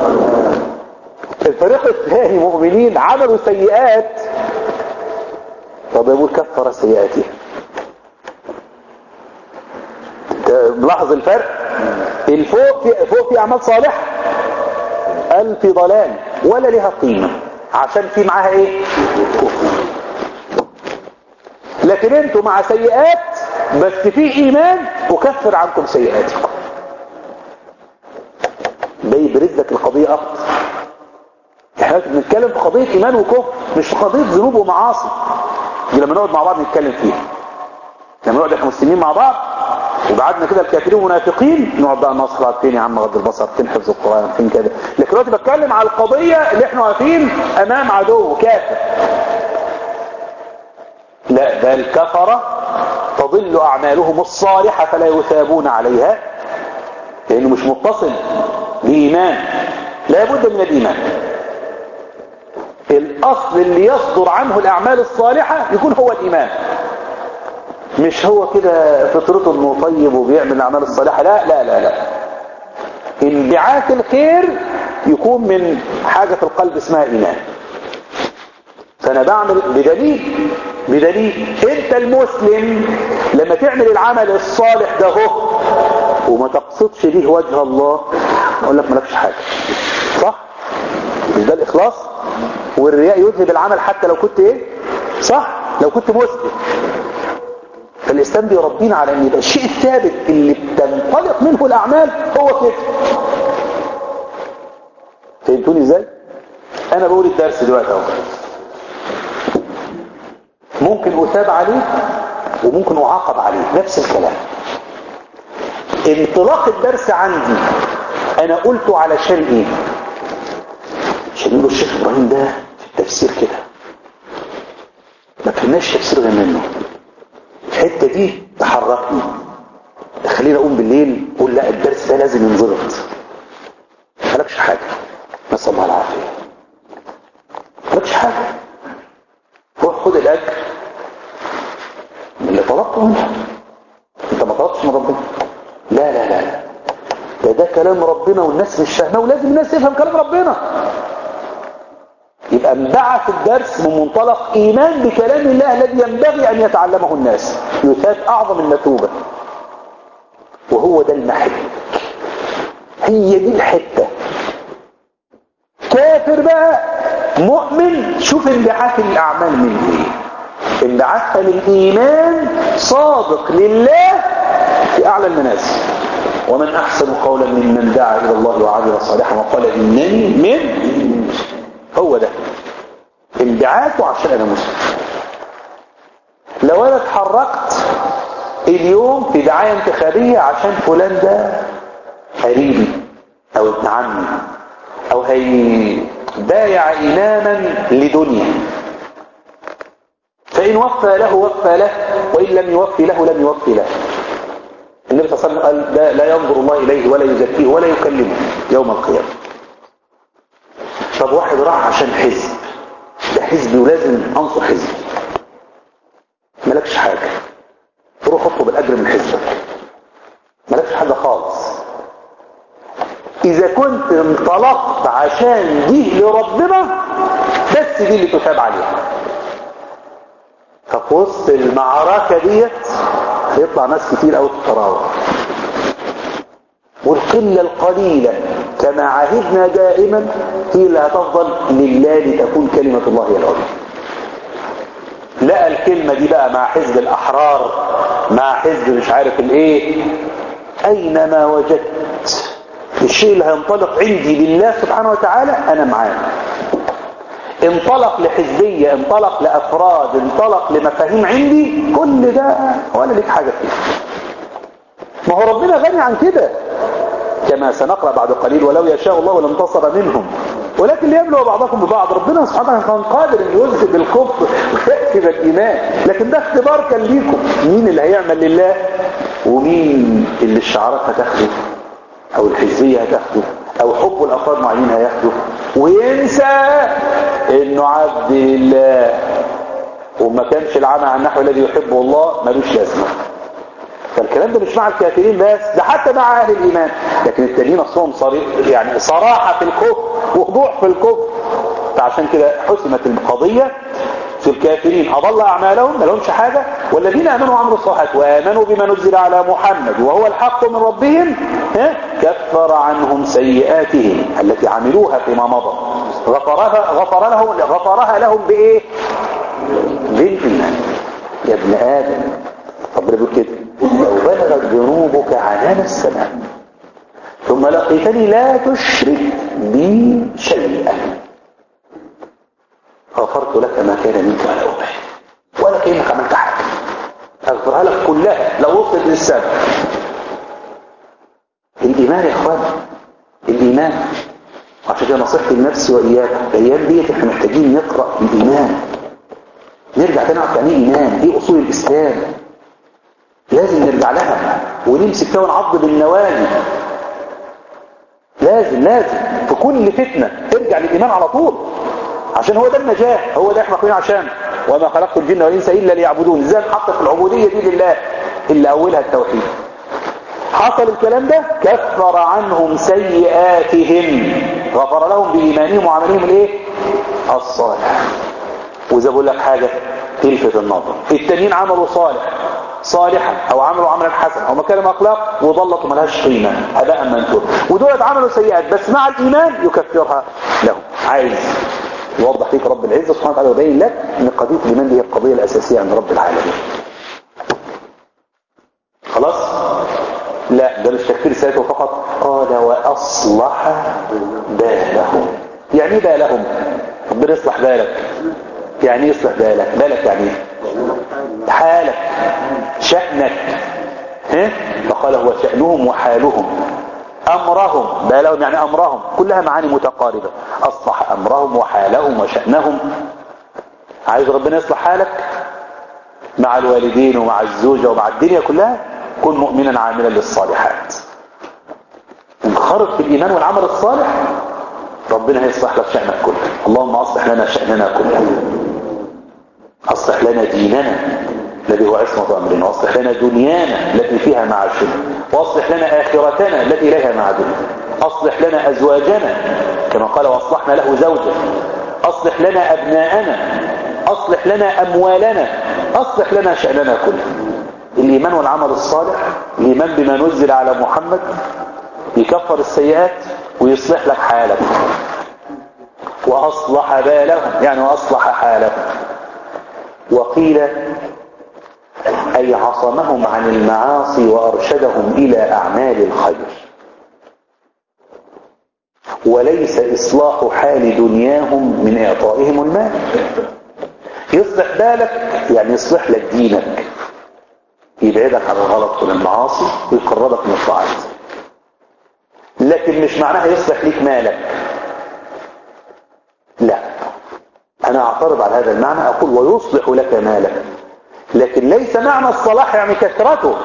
الفريق الثاني مؤمنين عملوا سيئات ربنا يقول كفر سيئاتهم ملاحظ الفرق الفوق في فوق في اعمال صالحه قال في ضلال ولا لها قيمه عشان في معاها ايه لكن انتوا مع سيئات بس في ايمان وكفر عنكم سيئاتكم ده يبرز لك القضيه اكتر احنا بنتكلم في قضيه ايمان وكفر مش في قضيه ذنوب ومعاصي دي لما نقعد مع بعض نتكلم فيها لما نقعد احنا مسلمين مع بعض وقعدنا كده الكافرين والمنافقين نقعد بقى نصر فين يا عم غض البصر فين حفظ القران فين كده لكن دلوقتي بتكلم على القضيه اللي احنا واقفين امام عدو كافر لا بل كفر تضل اعمالهم الصالحه فلا يثابون عليها لانه مش متصل بايمان لا بد من الايمان الاصل اللي يصدر عنه الاعمال الصالحه يكون هو الايمان مش هو كده فطرته انه طيب وبيعمل الاعمال الصالحه لا لا لا لا انبعاث الخير يكون من حاجه في القلب اسمها ايمان فانا بعمل بدليل بدليل انت المسلم لما تعمل العمل الصالح ده هو وما تقصدش به وجه الله اقول لك مالكش حاجه صح مش ده الاخلاص والرياء يذهب العمل حتى لو كنت ايه صح لو كنت مسلم فالإسلام بيربينا على أن يبقى الشيء الثابت اللي بتنطلق منه الأعمال هو كده فهمتوني ازاي؟ أنا بقول الدرس دلوقتي أهو ممكن أثاب عليه وممكن أعاقب عليه نفس الكلام انطلاق الدرس عندي أنا قلته علشان إيه؟ عشان يقولوا الشيخ إبراهيم ده في التفسير كده ما كناش تفسير غير منه الحتة دي تحركني تخليني اقوم بالليل اقول لا الدرس ده لازم ينضبط مالكش حاجة نسأل الله العافية مالكش حاجة روح خد الاجر اللي طلبته منه انت ما طلبتش من ربنا لا لا لا لا ده ده كلام ربنا والناس مش فاهمه ولازم الناس تفهم كلام ربنا يبقى انبعث الدرس من منطلق ايمان بكلام الله الذي ينبغي ان يتعلمه الناس يثاب اعظم المثوبة وهو ده المحك هي دي الحتة كافر بقى مؤمن شوف انبعاث الاعمال من ايه انبعاثها للايمان صادق لله في اعلى المنازل ومن احسن قولا ممن دعا الى الله وعمل صالحا وقال انني من هو ده انبعاثه عشان انا مسلم لو انا اتحركت اليوم في دعاية انتخابية عشان فلان ده قريبي او ابن عمي او هيبايع اماما لدنيا فان وفى له وفى له وان لم يوفي له لم يوفي له النبي صلى الله عليه وسلم قال لا, لا ينظر الله اليه ولا يزكيه ولا يكلمه يوم القيامه طب واحد راح عشان حزب ده حزبي ولازم انصر حزبي مالكش حاجة روح اطلب الاجر من حزبك مالكش حاجة خالص اذا كنت انطلقت عشان دي لربنا بس دي اللي تثاب عليها ففي وسط المعركة ديت هيطلع ناس كتير قوي تتراوح والقلة القليلة كما عهدنا دائما هي اللي هتفضل لله لتكون كلمة الله هي العليا لقى الكلمة دي بقى مع حزب الأحرار مع حزب مش عارف الايه أينما وجدت الشيء اللي هينطلق عندي لله سبحانه وتعالى أنا معاه انطلق لحزبية انطلق لأفراد انطلق لمفاهيم عندي كل ده ولا ليك حاجة فيه ما هو ربنا غني عن كده كما سنقرأ بعد قليل ولو يشاء الله لانتصر منهم ولكن ليبلغ بعضكم ببعض ربنا سبحانه وتعالى كان قادر ان يذهب الكفر ويأتي بالايمان لكن ده اختبار كان ليكم مين اللي هيعمل لله ومين اللي الشعارات هتاخده او الحزبية هتاخده او حب الافراد معينين هياخده وينسى انه عبد الله وما كانش العمى عن النحو الذي يحبه الله ملوش لازمه فالكلام ده مش مع الكافرين بس ده حتى مع اهل الايمان لكن التانيين اصلهم صريح يعني صراحه في الكفر ووضوح في الكفر فعشان كده حسمت القضيه في الكافرين اضل اعمالهم ما لهمش حاجه والذين امنوا وعملوا الصالحات وامنوا بما نزل على محمد وهو الحق من ربهم ها كفر عنهم سيئاتهم التي عملوها فيما مضى غفرها غفر لهم غفرها لهم بايه بالايمان يا ابن ادم ربنا بيقول كده لو بلغت ذنوبك عنان السماء ثم لقيتني لا تشرك بي شيئا غفرت لك ما كان منك ولا أبعد ولا كأنك عملت حاجة أغفرها لك كلها لو وصلت للسماء الإيمان يا إخوان الإيمان عشان كده نصيحتي لنفسي وإياكم الأيام ديت احنا محتاجين نقرأ الإيمان نرجع تاني نعرف يعني ايه إيمان إيه أصول الإسلام لازم نرجع لها ونمسك فيها ونعض بالنواجذ لازم لازم في كل فتنة ارجع للإيمان على طول عشان هو ده النجاة هو ده احنا قلنا عشان وما خلقت الجن والإنس إلا ليعبدون ازاي نحط في العبودية دي لله إلا أولها التوحيد حصل الكلام ده كفر عنهم سيئاتهم غفر لهم بإيمانهم وعملهم الايه الصالح وإذا بقول لك حاجة تلفت النظر التانيين عملوا صالح صالحا او عملوا عملا حسنا او مكارم اخلاق وضلت ملهاش قيمه هباء منثور ودول عملوا سيئات بس مع الايمان يكفرها لهم عايز يوضح لك رب العزه سبحانه وتعالى ويبين لك ان قضيه الايمان دي هي القضيه الاساسيه عند رب العالمين خلاص لا ده مش تكفير سيئاته فقط قال واصلح بالهم يعني ايه بالهم ربنا يصلح بالك يعني ايه يصلح بالك بالك يعني ايه حالك شأنك ها؟ فقال هو شأنهم وحالهم أمرهم بالهم يعني أمرهم كلها معاني متقاربة أصلح أمرهم وحالهم وشأنهم عايز ربنا يصلح حالك مع الوالدين ومع الزوجة ومع الدنيا كلها كن مؤمنا عاملا للصالحات انخرط في الإيمان والعمل الصالح ربنا هيصلح لك شأنك كله اللهم أصلح لنا شأننا كله أصلح لنا ديننا الذي هو عصمة أمرنا واصلح لنا دنيانا التي فيها معاشنا واصلح لنا آخرتنا التي إليها معادنا أصلح لنا أزواجنا كما قال واصلحنا له زوجا أصلح لنا أبناءنا أصلح لنا أموالنا أصلح لنا شأننا كله الإيمان والعمل الصالح الإيمان بما نزل على محمد يكفر السيئات ويصلح لك حالك وأصلح بالهم يعني وأصلح حالهم وقيل أي عصمهم عن المعاصي وأرشدهم إلى أعمال الخير وليس إصلاح حال دنياهم من إعطائهم المال يصلح بالك يعني يصلح لك دينك يبعدك عن الغلط والمعاصي ويقربك من الطاعات لكن مش معناها يصلح لك مالك لا أنا أعترض على هذا المعنى أقول ويصلح لك مالك لكن ليس معنى الصلاح يعني كثرته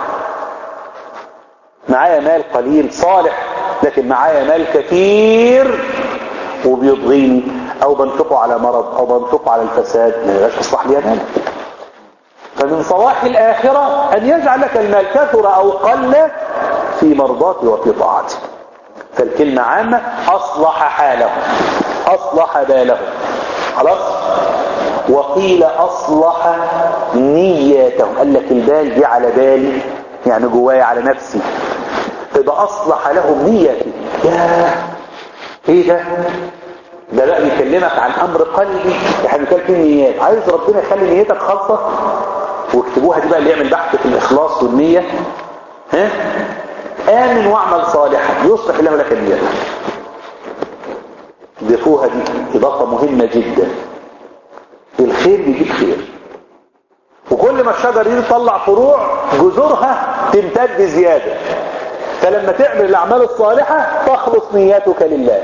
معايا مال قليل صالح لكن معايا مال كثير وبيضغيني او بنفقه على مرض او بنفقه على الفساد ما يبقاش اصلح لي مال فمن صلاح الاخره ان يجعل لك المال كثر او قل في مرضاتي وفي طاعتي فالكلمه عامه اصلح حاله اصلح باله خلاص وقيل أصلح نياتهم قال لك البال دي على بالي يعني جوايا على نفسي تبقى أصلح لهم نيتي يا ايه ده ده بقى بيكلمك عن أمر قلبي احنا بنتكلم فيه النيات عايز ربنا يخلي نيتك خالصة واكتبوها دي بقى اللي يعمل بحث في الإخلاص والنية ها آمن واعمل صالحا يصلح له لك نيتك ضيفوها دي إضافة مهمة جدا الخير بيجيب خير وكل ما الشجر دي تطلع فروع جذورها تمتد زيادة فلما تعمل الأعمال الصالحة تخلص نيتك لله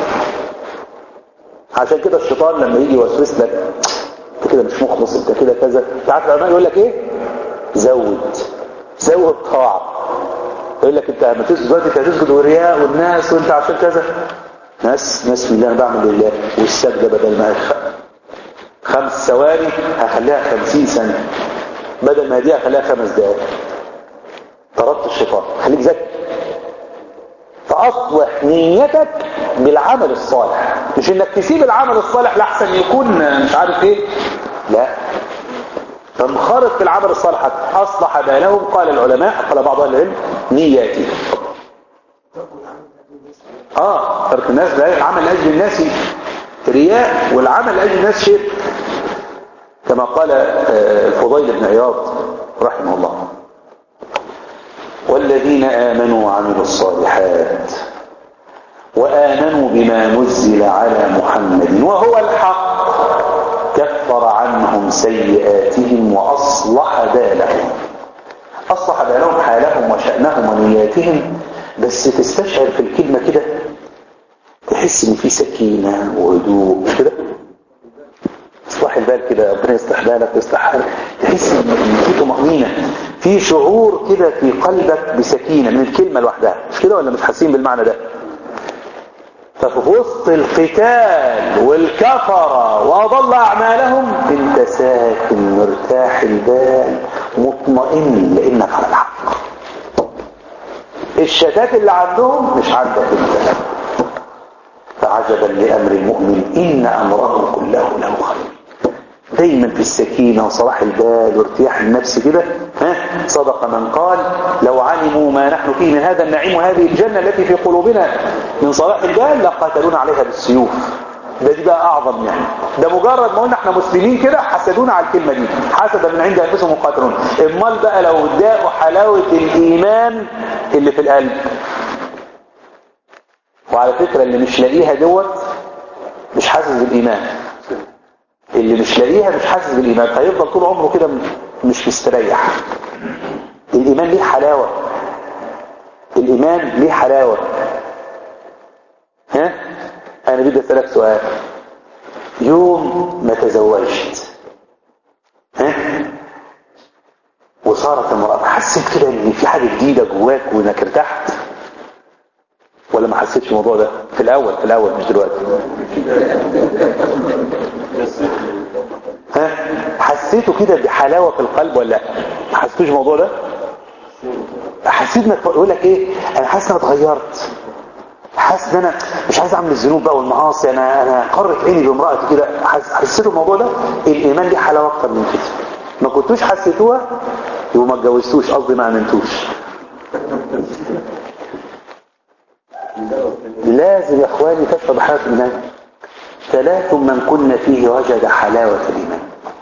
عشان كده الشيطان لما يجي يوسوس لك انت كده مش مخلص انت كده كذا تعرف العلماء يقول لك ايه زود زود طاعة يقول لك انت لما تسجد دلوقتي انت هتسجد ورياء والناس وانت عشان كذا ناس ناس من اللي انا بعمل لله والسجده بدل ما خمس ثواني هخليها خمسين سنة بدل ما دي هخليها خمس دقائق طردت الشيطان خليك ذكي فأصلح نيتك بالعمل الصالح مش انك تسيب العمل الصالح لحسن يكون مش عارف ايه لا فانخرط في العمل الصالح اصلح بالهم قال العلماء قال بعض اهل العلم نياتي اه ترك الناس ده العمل لاجل الناس رياء والعمل لاجل الناس شرك كما قال الفضيل بن عياض رحمه الله والذين آمنوا وعملوا الصالحات وآمنوا بما نزل على محمد وهو الحق كفر عنهم سيئاتهم وأصلح بالهم أصلح بالهم حالهم وشأنهم ونياتهم بس تستشعر في الكلمة كده تحس ان في سكينة وهدوء مش كده اصلاح البال كده ربنا يصلح بالك ويصلح حالك تحس ان في طمأنينة في شعور كده في قلبك بسكينة من الكلمة لوحدها مش كده ولا مش حاسين بالمعنى ده ففي وسط القتال والكفرة وأضل أعمالهم انت ساكن مرتاح البال مطمئن لأنك على الحق الشتات اللي عندهم مش عندك انت فعجبا لأمر المؤمن إن أمره كله له خير دايما في السكينة وصلاح البال وارتياح النفس كده ها صدق من قال لو علموا ما نحن فيه من هذا النعيم وهذه الجنة التي في قلوبنا من صلاح البال لقاتلونا عليها بالسيوف ده دي بقى أعظم يعني ده مجرد ما قلنا احنا مسلمين كده حسدونا على الكلمة دي حسدا من عند أنفسهم مقاتلون امال بقى لو اداءوا حلاوة الإيمان اللي في القلب وعلى فكرة اللي مش لاقيها دوت مش حاسس بالإيمان اللي مش لاقيها مش حاسس بالإيمان هيفضل طول عمره كده مش مستريح الإيمان ليه حلاوة الإيمان ليه حلاوة ها أنا بدي أسألك سؤال يوم ما تزوجت ها وصارت المرأة حسيت كده ان في حاجة جديدة جواك وانك ارتحت ولا ما حسيتش الموضوع ده في الاول في الاول مش دلوقتي ها حسيته كده بحلاوة في القلب ولا لا ما حسيتوش الموضوع ده حسيت انك يقول لك ايه انا حاسس ان انا اتغيرت حاسس ان انا مش عايز اعمل الذنوب بقى والمعاصي انا انا قرت عيني بامرأتي كده حسيتوا الموضوع ده الايمان ليه حلاوه اكتر من كده ما كنتوش حسيتوها يبقوا ما اتجوزتوش قصدي ما امنتوش لازم يا اخواني تشرب حلاوه الايمان ثلاث من كن فيه وجد حلاوه الايمان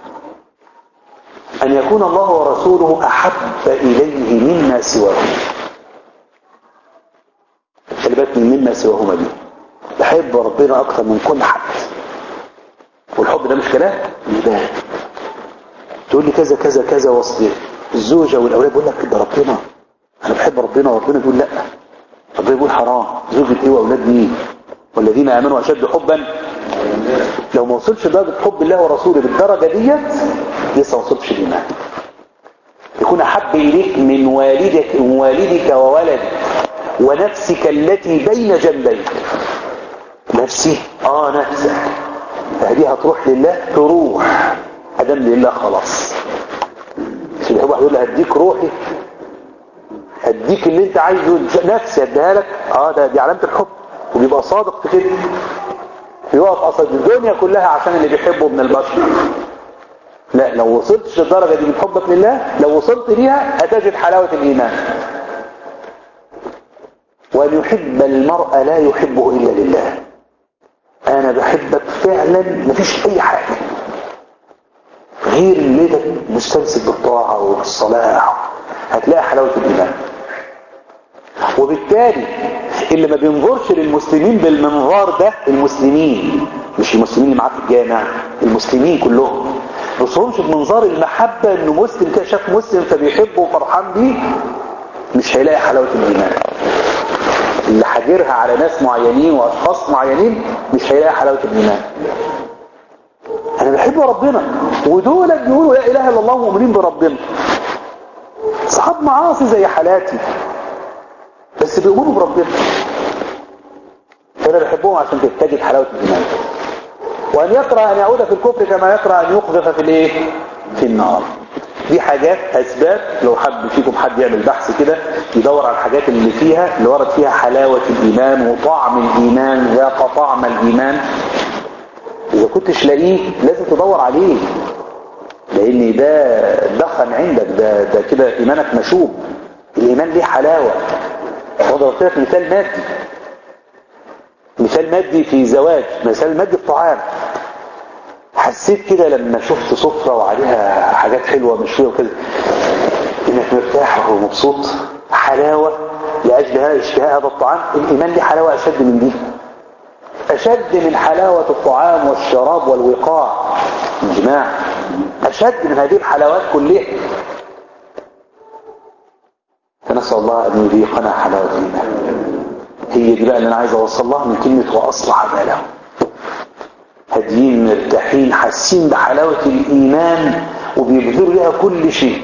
ان يكون الله ورسوله احب اليه مما سواهما خلي بالك من مما سواهما دي بحب ربنا اكتر من كل حد والحب ده مش كلام ده تقول لي كذا كذا كذا وسط الزوجه والاولاد بيقول لك ده ربنا انا بحب ربنا وربنا بيقول لا ربنا بيقول حرام زوجة ايه واولاد مين والذين امنوا اشد حبا لو ما وصلش درجه حب الله ورسوله بالدرجه ديت لسه ما وصلتش الايمان يكون احب اليك من والدك من والدك وولدك ونفسك التي بين جنبيك نفسي اه نفسك فهدي هتروح لله تروح ادم لله خلاص مش الحب يقول هديك روحي هديك اللي انت عايزه نفسي اديها لك اه ده دي علامه الحب وبيبقى صادق في كده يقف اصلا الدنيا كلها عشان اللي بيحبه من البشر لا لو وصلتش للدرجه دي من حبك لله لو وصلت ليها هتجد حلاوه الايمان وأن يحب المرء لا يحبه إلا لله أنا بحبك فعلا مفيش أي حاجة غير اللي ده مستمسك بالطاعة وبالصلاح هتلاقي حلاوة الإيمان وبالتالي اللي ما بينظرش للمسلمين بالمنظار ده المسلمين مش المسلمين اللي معاه في الجامع المسلمين كلهم بصهمش بمنظار المحبة انه مسلم كده شاف مسلم فبيحبه وفرحان بيه مش هيلاقي حلاوة الإيمان اللي حاجرها على ناس معينين وأشخاص معينين مش هيلاقي حلاوة الإيمان أنا بحب ربنا ودول بيقولوا لا إله إلا الله ومؤمنين بربنا صحاب معاصي زي حالاتي بس بيؤمنوا بربنا فأنا بحبهم عشان تتجد حلاوة الإيمان وأن يكره أن يعود في الكفر كما يكره أن يقذف في الإيه؟ في النار دي حاجات أسباب لو حد فيكم حد يعمل بحث كده يدور على الحاجات اللي فيها اللي ورد فيها حلاوة الإيمان وطعم الإيمان ذاق طعم الإيمان إذا كنتش لاقيه لازم تدور عليه لأن ده دخن عندك ده, ده كده إيمانك مشوب الإيمان ليه حلاوة وضربت لك مثال مادي مثال مادي في زواج مثال مادي في طعام حسيت كده لما شفت سفرة وعليها حاجات حلوة مشوية وكده انك مرتاح ومبسوط حلاوة لأجلها اشتهاء هذا الطعام الإيمان ليه حلاوة أشد من دي أشد من حلاوة الطعام والشراب والوقاع الجماع أشد من هذه الحلاوات كلها فنسأل الله أن يذيقنا حلاوة الإيمان هي دي بقى اللي أنا عايز أوصل لها من كلمة وأصلح بالهم هاديين مرتاحين حاسين بحلاوة الإيمان وبيبذلوا لها كل شيء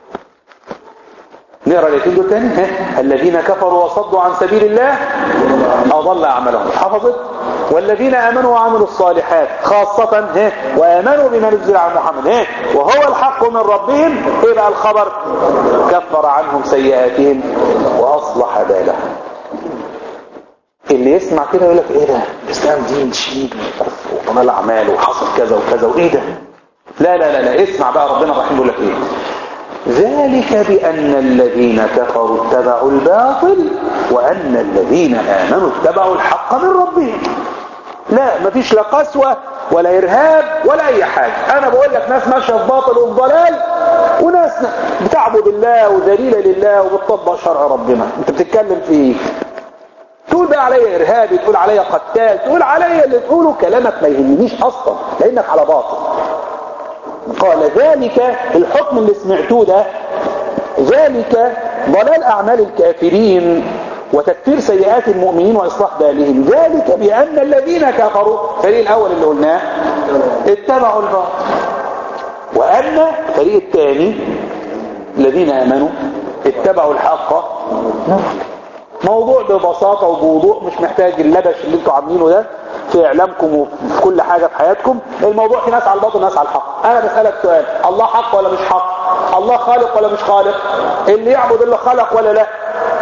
نقرأ الايتين دول تاني ها الذين كفروا وصدوا عن سبيل الله أضل أعمالهم حفظت والذين آمنوا وعملوا الصالحات خاصة ها وآمنوا بما نزل على محمد ها وهو الحق من ربهم ايه بقى الخبر كفر عنهم سيئاتهم وأصلح بالهم اللي يسمع كده يقول لك ايه ده الاسلام دين شديد وكفر وضلال اعمال وحصل كذا وكذا وايه ده لا لا لا لا اسمع بقى ربنا الرحيم يقول لك ايه ذلك بأن الذين كفروا اتبعوا الباطل وأن الذين آمنوا اتبعوا الحق من ربهم لا مفيش لا قسوة ولا إرهاب ولا أي حاجة أنا بقول لك ناس ماشية في باطل وفي ضلال وناس بتعبد الله وذليلة لله وبتطبق شرع ربنا أنت بتتكلم في إيه تقول بقى عليا إرهابي تقول عليا قتال تقول عليا اللي تقوله كلامك ما يهمنيش أصلا لأنك على باطل قال ذلك الحكم اللي سمعتوه ده ذلك ضلال أعمال الكافرين وتكفير سيئات المؤمنين وإصلاح بالهم ذلك بأن الذين كفروا الفريق الأول اللي قلناه اتبعوا الباطل وأن الفريق الثاني الذين آمنوا اتبعوا الحق موضوع ببساطة وبوضوح مش محتاج اللبش اللي انتوا عاملينه ده في اعلامكم وفي كل حاجة في حياتكم الموضوع في ناس على الباطل وناس على الحق انا بسألك سؤال الله حق ولا مش حق الله خالق ولا مش خالق اللي يعبد اللي خلق ولا لا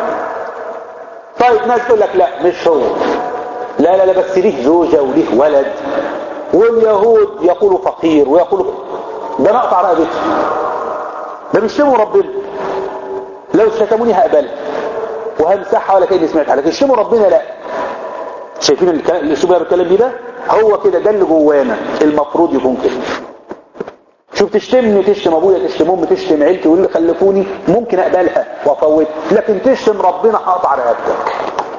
طيب ناس تقول لك لا مش هو لا لا لا بس ليه زوجة وليه ولد واليهود يقولوا فقير ويقولوا ده نقطع رقبته ده بيشتموا ربنا لو شتموني هقبلها وهمسحها ولا كأني سمعتها لكن يشتموا ربنا لا شايفين الاسلوب اللي بتكلم بيه ده هو كده ده اللي جوانا المفروض يكون كده شوف تشتمني تشتم ابويا تشتم امي تشتم عيلتي واللي خلفوني ممكن اقبلها وافوت لكن تشتم ربنا هقطع رقبتك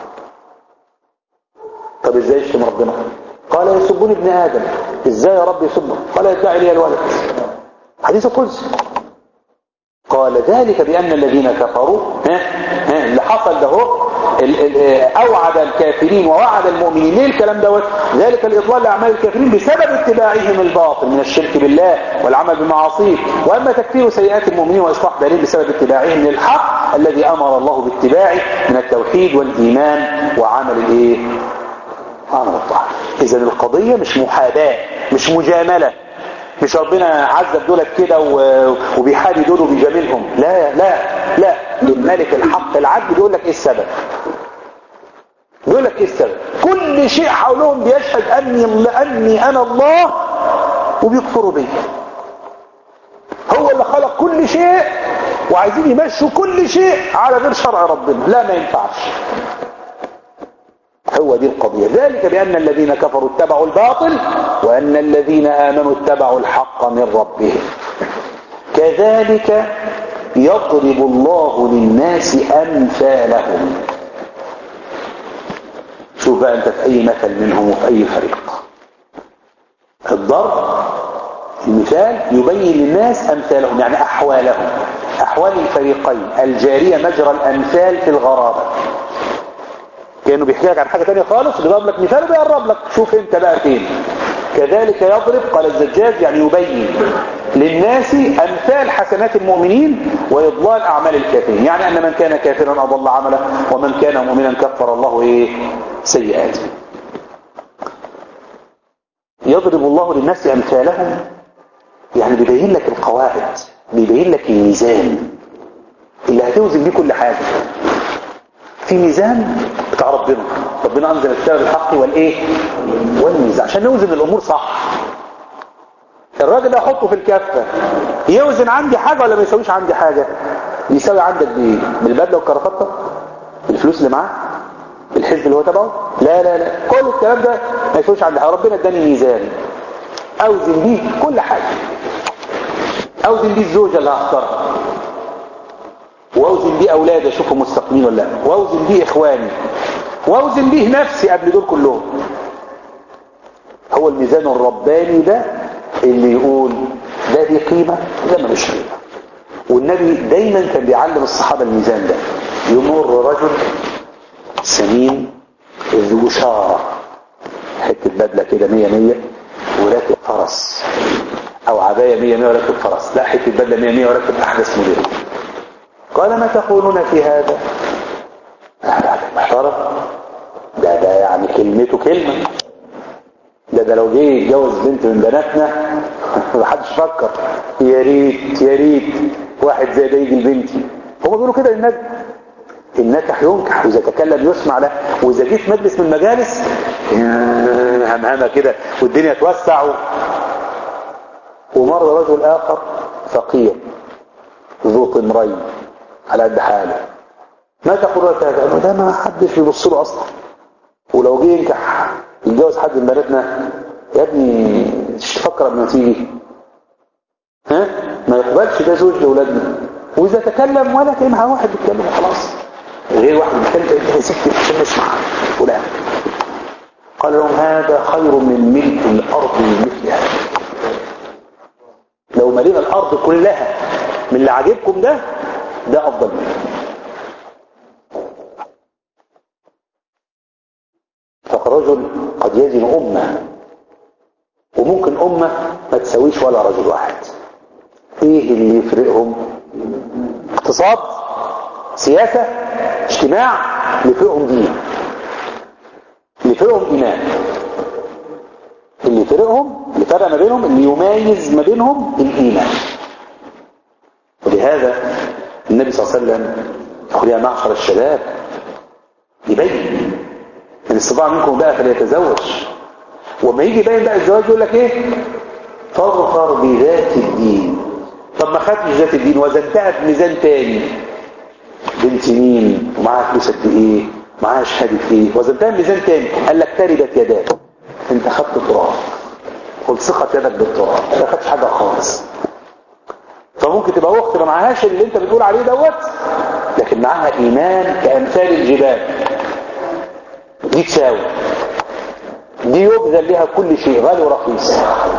طب ازاي يشتم ربنا قال يسبوني ابن ادم ازاي يا رب يسبه قال يدعي لي الولد حديث القدس قال ذلك بأن الذين كفروا ها ها اللي حصل ده هو أوعد الكافرين ووعد المؤمنين ليه الكلام دوت ذلك الإضلال لأعمال الكافرين بسبب اتباعهم الباطل من الشرك بالله والعمل بمعاصيه وأما تكفير سيئات المؤمنين وإصلاح دليل بسبب اتباعهم للحق الذي أمر الله باتباعه من التوحيد والإيمان وعمل الإيه عمل الطاعة إذا القضية مش محاباة مش مجاملة مش ربنا عذب دولت كده وبيحادي دول وبيجاملهم لا لا لا للملك الحق العدل بيقول لك ايه السبب بيقول لك ايه السبب كل شيء حولهم بيشهد اني اني انا الله وبيكفروا بي هو اللي خلق كل شيء وعايزين يمشوا كل شيء على غير شرع ربنا لا ما ينفعش هو دي القضية ذلك بأن الذين كفروا اتبعوا الباطل وأن الذين آمنوا اتبعوا الحق من ربهم كذلك يضرب الله للناس أمثالهم شوف بقى أنت في أي مثل منهم وفي أي فريق الضرب المثال يبين للناس أمثالهم يعني أحوالهم أحوال الفريقين الجارية مجرى الأمثال في الغرابة كأنه بيحكي لك عن حاجة تانية خالص بيضرب لك مثال وبيقرب لك شوف انت بقى فين كذلك يضرب قال الزجاج يعني يبين للناس أمثال حسنات المؤمنين وإضلال أعمال الكافرين يعني أن من كان كافرا أضل عمله ومن كان مؤمنا كفر الله إيه سيئاته يضرب الله للناس أمثالهم يعني بيبين لك القواعد بيبين لك الميزان اللي هتوزن بيه كل حاجة في ميزان بتاع ربنا ربنا أنزل الكتاب بالحق والإيه والميزان عشان نوزن الأمور صح الراجل ده احطه في الكفة يوزن عندي حاجة ولا ما يسويش عندي حاجة يساوي عندك بايه بالبدلة والكرافتة بالفلوس اللي معاه بالحزب اللي هو تبعه لا لا لا كل الكلام ده ما يسويش عندي حاجة ربنا اداني ميزان اوزن بيه كل حاجة اوزن بيه الزوجة اللي هختارها واوزن بيه اولادي اشوفهم مستقيمين ولا لا واوزن بيه اخواني واوزن بيه نفسي قبل دول كلهم هو الميزان الرباني ده اللي يقول ده دي قيمة ده ملوش قيمة والنبي دايما كان بيعلم الصحابة الميزان ده يمر رجل سمين ذو شارة حتة بدلة كده مية مية وراكب فرس او عباية مية مية وراكب فرس لا حتة بدلة مية مية وراكب احدث موديل قال ما تقولون في هذا محترم ده ده يعني كلمته كلمة ده ده لو جه يتجوز بنت من بناتنا محدش فكر يا ريت يا ريت واحد زي ده يجي لبنتي هم بيقولوا كده للنبي النكح ينكح واذا تكلم يسمع له واذا جيت مجلس من المجالس همهمه كده والدنيا توسع و... ومر رجل اخر فقير ذو طمرين على قد حاله ما تقول لك هذا ده ما حدش بيبص له اصلا ولو جه ينكح يتجوز حد من بناتنا يا ابني مش تفكر قبل ما تيجي ها ما يقبلش ده زوج لاولادنا واذا تكلم ولا كلمه مع واحد بيتكلم وخلاص غير واحد بيتكلم انت سكت عشان نسمع ولا قال لهم هذا خير من ملء الارض مثل هذا لو ملينا الارض كلها من اللي عاجبكم ده ده افضل منه فالرجل قد يزن أمة وممكن أمة ما تسويش ولا رجل واحد ايه اللي يفرقهم اقتصاد سياسة اجتماع اللي يفرقهم دين اللي يفرقهم إيمان اللي يفرقهم اللي فرق ما بينهم اللي يميز ما بينهم الإيمان ولهذا النبي صلى الله عليه وسلم يقول يا معشر الشباب يبين من استطاع منكم بقى فليتزوج وما يجي باين بقى الزواج يقول لك ايه فاظفر بذات الدين طب ما خدتش ذات الدين وزنتها بميزان تاني بنت مين ومعاها فلوس قد ايه معاها شهاده ايه وزنتها بميزان تاني قال لك تربت يداك انت خدت تراب قلت ثقه يدك بالتراب ما خدتش حاجه خالص فممكن تبقى اخت ما معهاش اللي انت بتقول عليه دوت لكن معاها ايمان كامثال الجبال دي تساوي دي يبذل لها كل شيء غالي ورخيص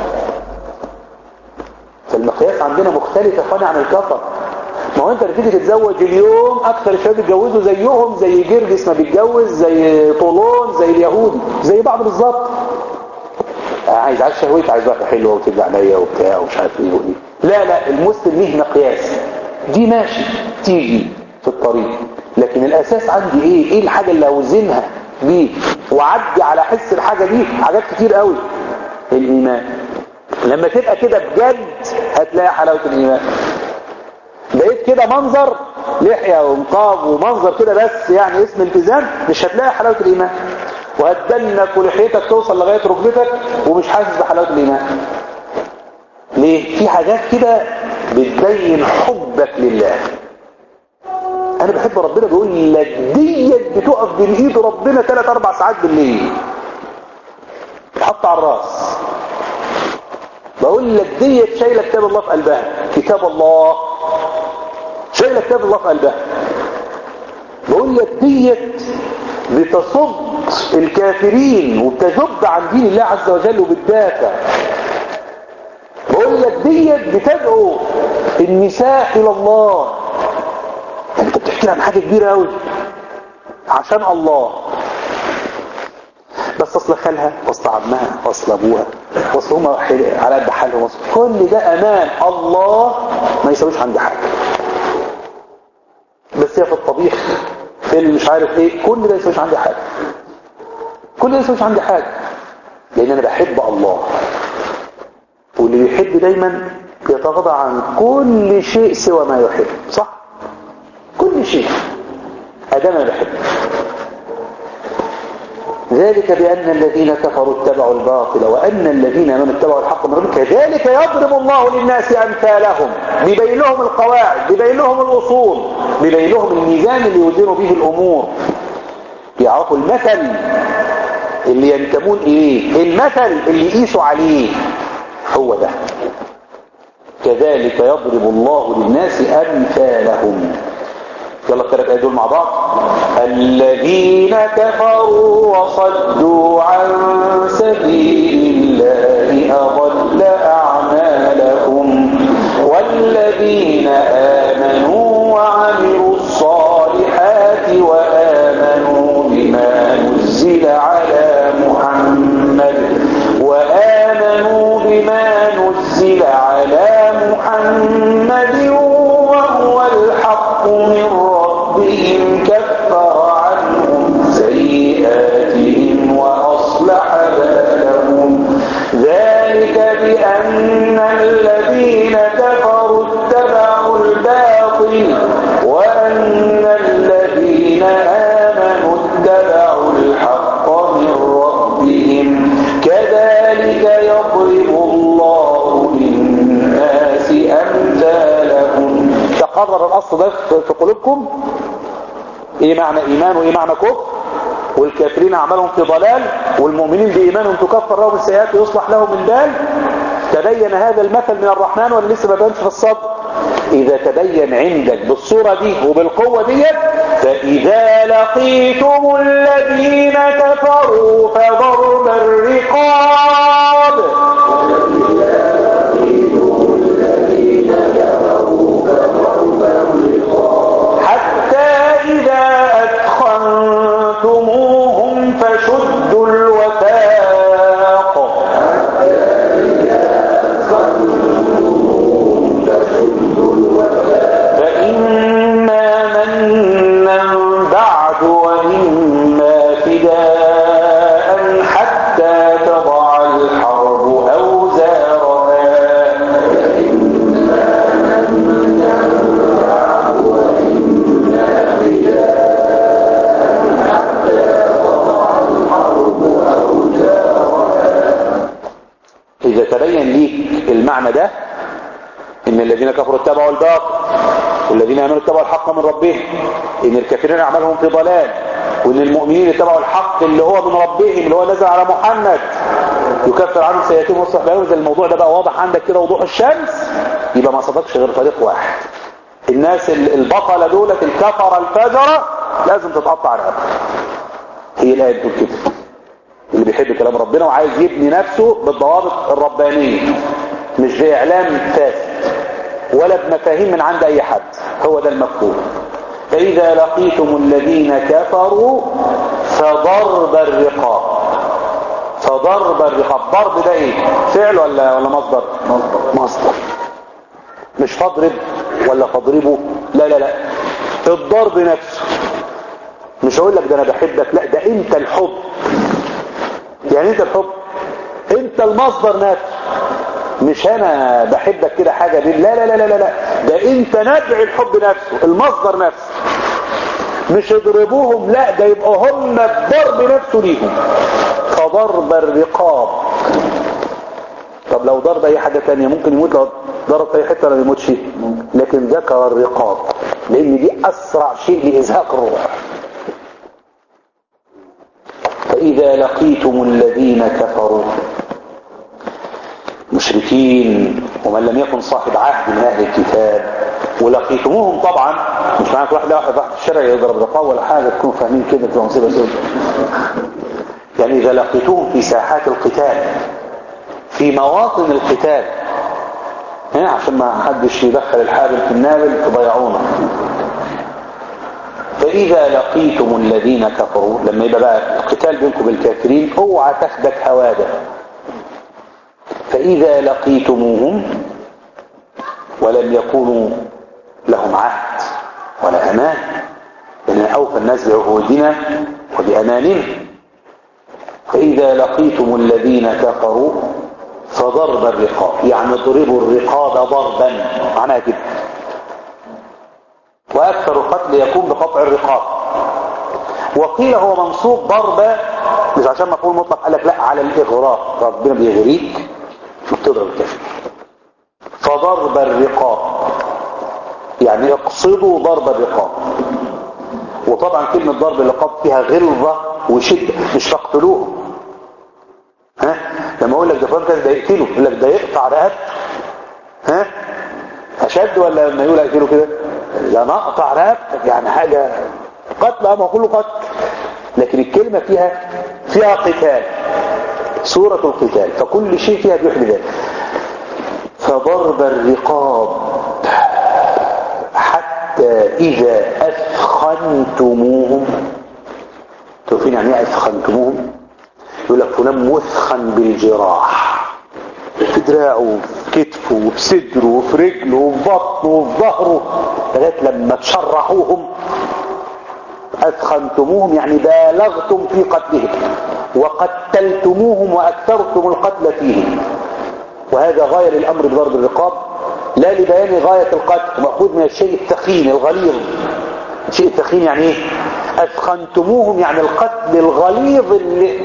فالمقياس عندنا مختلف يا اخواني عن الكفر ما هو انت اللي تيجي تتزوج اليوم اكثر الشباب يتجوزوا زيهم زي جرجس ما بيتجوز زي طولون زي اليهودي زي بعض بالظبط عايز عايز شهوتي عايز واحده حلوه وتبقى عليا وبتاع ومش عارف ايه وايه لا لا المسلم ليه مقياس دي ماشي تيجي في الطريق لكن الاساس عندي ايه ايه الحاجه اللي اوزنها بيه وعدي على حس الحاجه دي حاجات كتير قوي الايمان لما تبقى كده بجد هتلاقي حلاوه الايمان بقيت كده منظر لحيه ونقاب ومنظر كده بس يعني اسم التزام مش هتلاقي حلاوه الايمان وهتدنك ولحيتك توصل لغايه ركبتك ومش حاسس بحلاوه الايمان ليه في حاجات كده بتبين حبك لله انا بحب ربنا بيقول لك ديت بتقف بين ايد ربنا 3 4 ساعات بالليل تحط على الراس بقول لك ديت شايله كتاب الله في قلبها كتاب الله شايله كتاب الله في قلبها بقول لك ديت بتصد الكافرين وبتجب عن دين الله عز وجل وبتدافع بقول لك ديت بتدعو النساء الى الله انت بتحكي لها عن حاجه كبيره قوي عشان الله بس اصل خالها واصل عمها واصل ابوها واصل هم على قد حالهم كل ده امان الله ما يسويش عندي حاجه بس هي في الطبيخ في اللي مش عارف ايه كل ده يسويش عندي حاجه كل ده يسويش عندي حاجه لان انا بحب الله واللي بيحب دايما يتغاضى عن كل شيء سوى ما يحب صح كل شيء ادام انا بحب ذلك بأن الذين كفروا اتبعوا الباطل وأن الذين آمنوا اتبعوا الحق من ربهم كذلك يضرب الله للناس أمثالهم بيبين لهم القواعد بيبين لهم الأصول بيبين لهم الميزان اللي يوزنوا به الأمور يعرفوا المثل اللي ينتمون إليه المثل اللي يقيسوا عليه هو ده كذلك يضرب الله للناس أمثالهم يلا الثلاث آيات دول مع بعض الذين كفروا وصدوا عن سبيل الله أضل أعمالهم والذين آمنوا وعملوا الصالحات وآمنوا بما نزل على محمد وآمنوا بما نزل على محمد وهو الحق من ربهم كفر عنهم سيئاتهم وأصلح بالهم ذلك بأن الذين كفروا اتبعوا الباطل وأن الذين آمنوا اتبعوا الحق من ربهم كذلك يضرب الله للناس أمثالهم تقرر الأصل ده في قلوبكم ايه معنى ايمان وايه معنى كفر والكافرين اعمالهم في ضلال والمؤمنين بايمانهم تكفر لهم السيئات ويصلح لهم البال تبين هذا المثل من الرحمن ولا لسه ما بانش في الصدر اذا تبين عندك بالصورة دي وبالقوة ديت فاذا لقيتم الذين كفروا فضرب الرقاب حتى إذا أدخنتموهم فشدوا الوثاق فإما منا بعد وإما فداء حتى تضع الحرب أوزارها إذا تبين ليك المعنى ده إن الذين كفروا اتبعوا الباطل والذين آمنوا اتبعوا الحق من ربهم إن الكافرين أعمالهم في ضلال وإن المؤمنين اتبعوا الحق اللي هو من ربهم اللي هو نزل على محمد يكفر عنهم سيئاتهم ويصلح بهم إذا الموضوع ده بقى واضح عندك كده وضوح الشمس يبقى ما صدقش غير فريق واحد الناس البطلة دولت الكفرة الفجرة لازم تتقطع رقبة هي الآية بتقول كده اللي بيحب كلام ربنا وعايز يبني نفسه بالضوابط الربانية مش بإعلام فاسد ولا بمفاهيم من عند أي حد هو ده المفهوم فإذا لقيتم الذين كفروا فضرب الرقاب فضرب الرقاب ضرب ده ايه فعل ولا ولا مصدر مصدر مصدر مش فاضرب ولا فاضربه لا لا لا الضرب نفسه مش هقول لك ده انا بحبك لا ده انت الحب يعني انت الحب انت المصدر نفسه مش انا بحبك كده حاجة دي لا لا لا لا لا ده انت نبع الحب نفسه المصدر نفسه مش يضربوهم لا ده يبقوا هم الضرب نفسه ليهم فضرب الرقاب طب لو ضرب اي حاجة تانية ممكن يموت لو ضرب في اي حتة ما يموتش لكن ذكر الرقاب لان دي اسرع شيء لازهاق الروح فاذا لقيتم الذين كفروا مشركين ومن لم يكن صاحب عهد من اهل الكتاب ولقيتموهم طبعا مش معنى واحد واحد واحد في الشارع يضرب رقاب ولا حاجه تكونوا فاهمين كده تبقى مصيبه سوداء يعني اذا لقيتوهم في ساحات القتال في مواطن القتال ها عشان ما حدش يدخل الحابل في النابل تضيعونا فإذا لقيتم الذين كفروا لما يبقى بقى القتال بينكم بالكافرين اوعى تاخدك هواده فإذا لقيتموهم ولم يكونوا لهم عهد ولا أمان إن أوفى الناس بعهودنا وبأماننا فإذا لقيتم الذين كفروا فضرب الرقاب يعني اضربوا الرقاب ضربا معناها كده وأكثر القتل يكون بقطع الرقاب وقيل هو منصوب ضربة مش عشان مفعول مطلق قال لك لا على الإغراء ربنا بيغريك بتضرب الكافر فضرب الرقاب يعني اقصدوا ضرب الرقاب وطبعا كلمة ضرب الرقاب فيها غلظة وشدة مش تقتلوهم ها لما اقول لك ده فلان كده ده يقتله يقول لك ده يقطع رقبته ها اشد ولا لما يقول اقتله كده لا نقطع رقبتك يعني حاجة قتل اما كله قتل لكن الكلمة فيها فيها قتال سورة القتال فكل شيء فيها بيحمي ذلك فضرب الرقاب حتى إذا أثخنتموهم تعرفين يعني ايه أثخنتموهم يقول لك فلان مثخن بالجراح في دراعه وفي كتفه وفي صدره وفي رجله وفي بطنه وفي ظهره لغايه لما تشرحوهم أثخنتموهم يعني بالغتم في قتلهم وقتلتموهم وأكثرتم القتل فيهم وهذا غاية للأمر بضرب الرقاب لا لبيان غاية القتل مأخوذ من الشيء الثخين الغليظ الشيء الثخين يعني ايه أثخنتموهم يعني القتل الغليظ اللي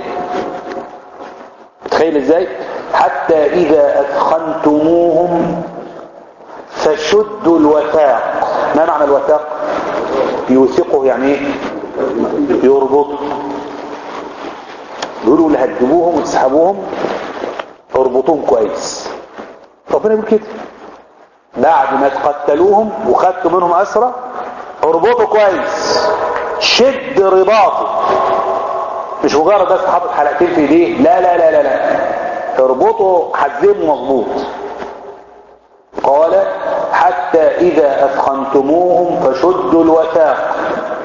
تخيل ازاي حتى إذا أثخنتموهم فشدوا الوثاق ما معنى الوثاق يوثقه يعني ايه يربطه يقولوا اللي هتجيبوهم وتسحبوهم اربطوهم كويس ربنا يقول كده بعد ما تقتلوهم وخدتوا منهم أسرى اربطوا كويس شد رباطه مش مجرد بس حاطط حلقتين في ايديه لا لا لا لا لا اربطوا حزين مظبوط قال حتى إذا أثخنتموهم فشدوا الوثاق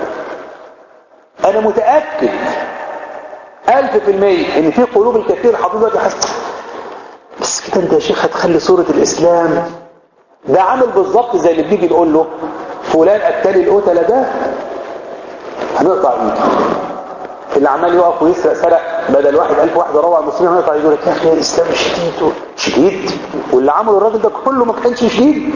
أنا متأكد ألف في المية إن في قلوب الكثير حافظة حس بس كده أنت يا شيخ هتخلي صورة الإسلام ده عامل بالظبط زي اللي بنيجي نقول له فلان قتل القتلة ده هنقطع ايده اللي عمال يقف ويسرق سرق بدل واحد ألف واحد روع المسلمين هنقطع يقول لك يا أخي الإسلام شديد شديد واللي عمله الراجل ده كله ما كانش شديد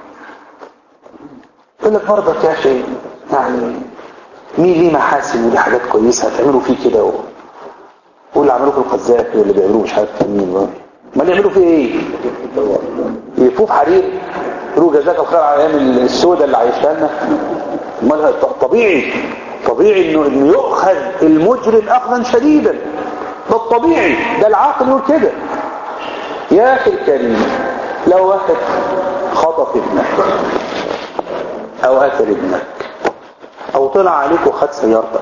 يقول لك برضك يا أخي يعني مين ليه محاسن ودي حاجات كويسة هتعملوا فيه كده واللي عملوه في القذافي واللي بيعملوه مش عارف مين ما يعملوا فيه ايه يفوف حرير يقولوا جزاك الخير على الايام السوداء اللي عايشها لنا امال طبيعي طبيعي انه انه يؤخذ المجرم اخذا شديدا ده الطبيعي ده العاقل يقول كده يا اخي الكريم لو واحد خطف ابنك او قتل ابنك او طلع عليك وخد سيارتك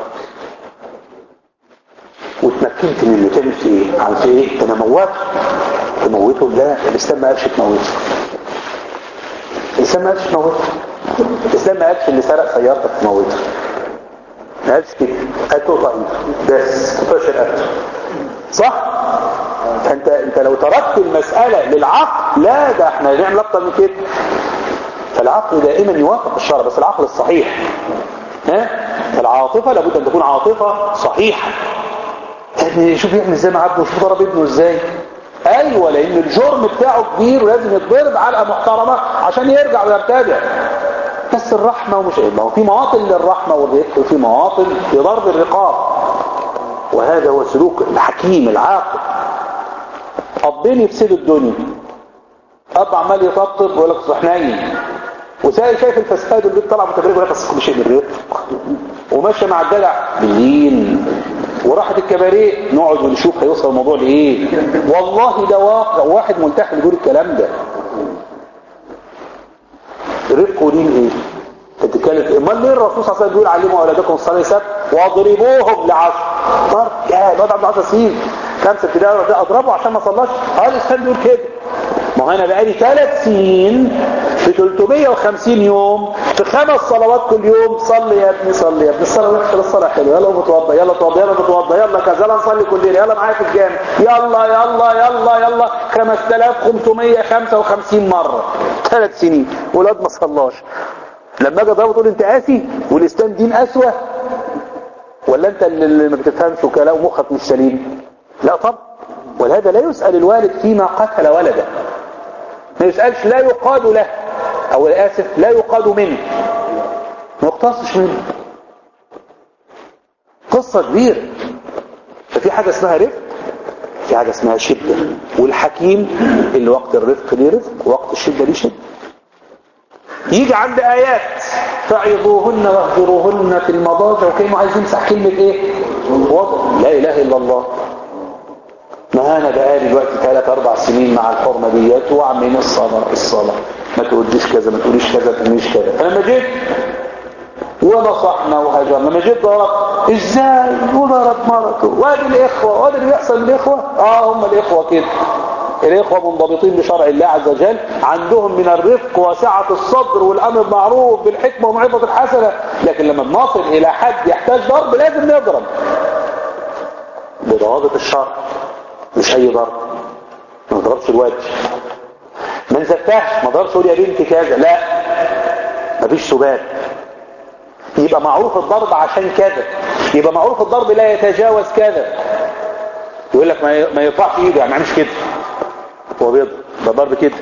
واتمكنت منه تعمل في ايه عارف ايه انا موته تموته لا الاسلام ما قالش تموته الاسلام ما قالش تموته الاسلام ما قالش اللي سرق سيارتك تموته ما قالش كده قال تقطع بس تطش رقبته صح فانت انت لو تركت المساله للعقل لا ده احنا نعمل اكتر من كده فالعقل دائما يوافق الشرع بس العقل الصحيح ها العاطفه لابد ان تكون عاطفه صحيحه يعني شوف يعمل ازاي مع ابنه شوف ضرب ابنه ازاي ايوه لان الجرم بتاعه كبير ولازم يتضرب علقه محترمه عشان يرجع ويرتدع بس الرحمه ومش ما هو في مواطن للرحمه والرفق وفي مواطن لضرب الرقاب وهذا هو سلوك الحكيم العاقل ابين يفسدوا الدنيا اب عمال يطبطب ويقول لك صح نايم وسائل شايف الفساد والبيت طلع متبرج ويقول لك بس كل شيء بالرفق وماشي مع الدلع باللين وراحت الكباريه نقعد ونشوف هيوصل الموضوع لايه والله ده واقع واحد ملتحي بيقول الكلام ده رفق ولين ايه تتكلم امال ليه الرسول صلى الله عليه وسلم بيقول علموا اولادكم الصلاه والسلام واضربوهم لعشر ضرب يا الواد عنده 10 سنين خمسه ابتدائي اضربه عشان ما صلاش اه الاسلام بيقول كده ما هو انا بقالي ثلاث سنين في 350 يوم في خمس صلوات كل يوم صلي يا ابني صلي يا ابني الصلاه وحشه الصلاه حلوه يلا متوضى يلا توضى يلا متوضى يلا كذا يلا نصلي كل ليله يلا معايا في الجامع يلا يلا يلا يلا 5555 مره ثلاث سنين ولاد ما صلاش لما اجي اضربه تقول انت قاسي والاسلام دين اسوه ولا انت اللي ما بتفهمش وكلام ومخك مش سليم لا طب ولهذا لا يسأل الوالد فيما قتل ولده ما يسألش لا يقاد له او اسف لا يقاد منه ما يقتصش منه قصة كبيرة ففي حاجة اسمها رفق في حاجة اسمها شدة والحكيم اللي وقت الرفق ليه رفق وقت الشدة ليه شدة يجي عند آيات فعظوهن واهجروهن في المضاجع وكانوا عايز يمسح كلمة ايه وضع لا اله الا الله ما انا بقالي دلوقتي ثلاث اربع سنين مع الحرمه ديت واعمل الصلاه الصلاه ما تقوليش كذا ما تقوليش كذا ما تقوليش كذا فلما جيت ونصحنا وهجرنا لما جيت ضربت ازاي وضرب مرته وادي الاخوه وادي اللي بيحصل للاخوه اه هم الاخوه كده الاخوه منضبطين بشرع الله عز وجل عندهم من الرفق وسعه الصدر والامر بالمعروف بالحكمه وموعظه الحسنه لكن لما بنصل الى حد يحتاج ضرب لازم نضرب بضوابط الشرع مش اي ضرب ما نضربش الوجه ما نزكاش ما ضربش يقول يا بنتي كذا لا مفيش سبات يبقى معروف الضرب عشان كذا يبقى معروف الضرب لا يتجاوز كذا يقول لك ما يرفعش ايده يعني معنيش كده هو بيضرب ده ضرب كده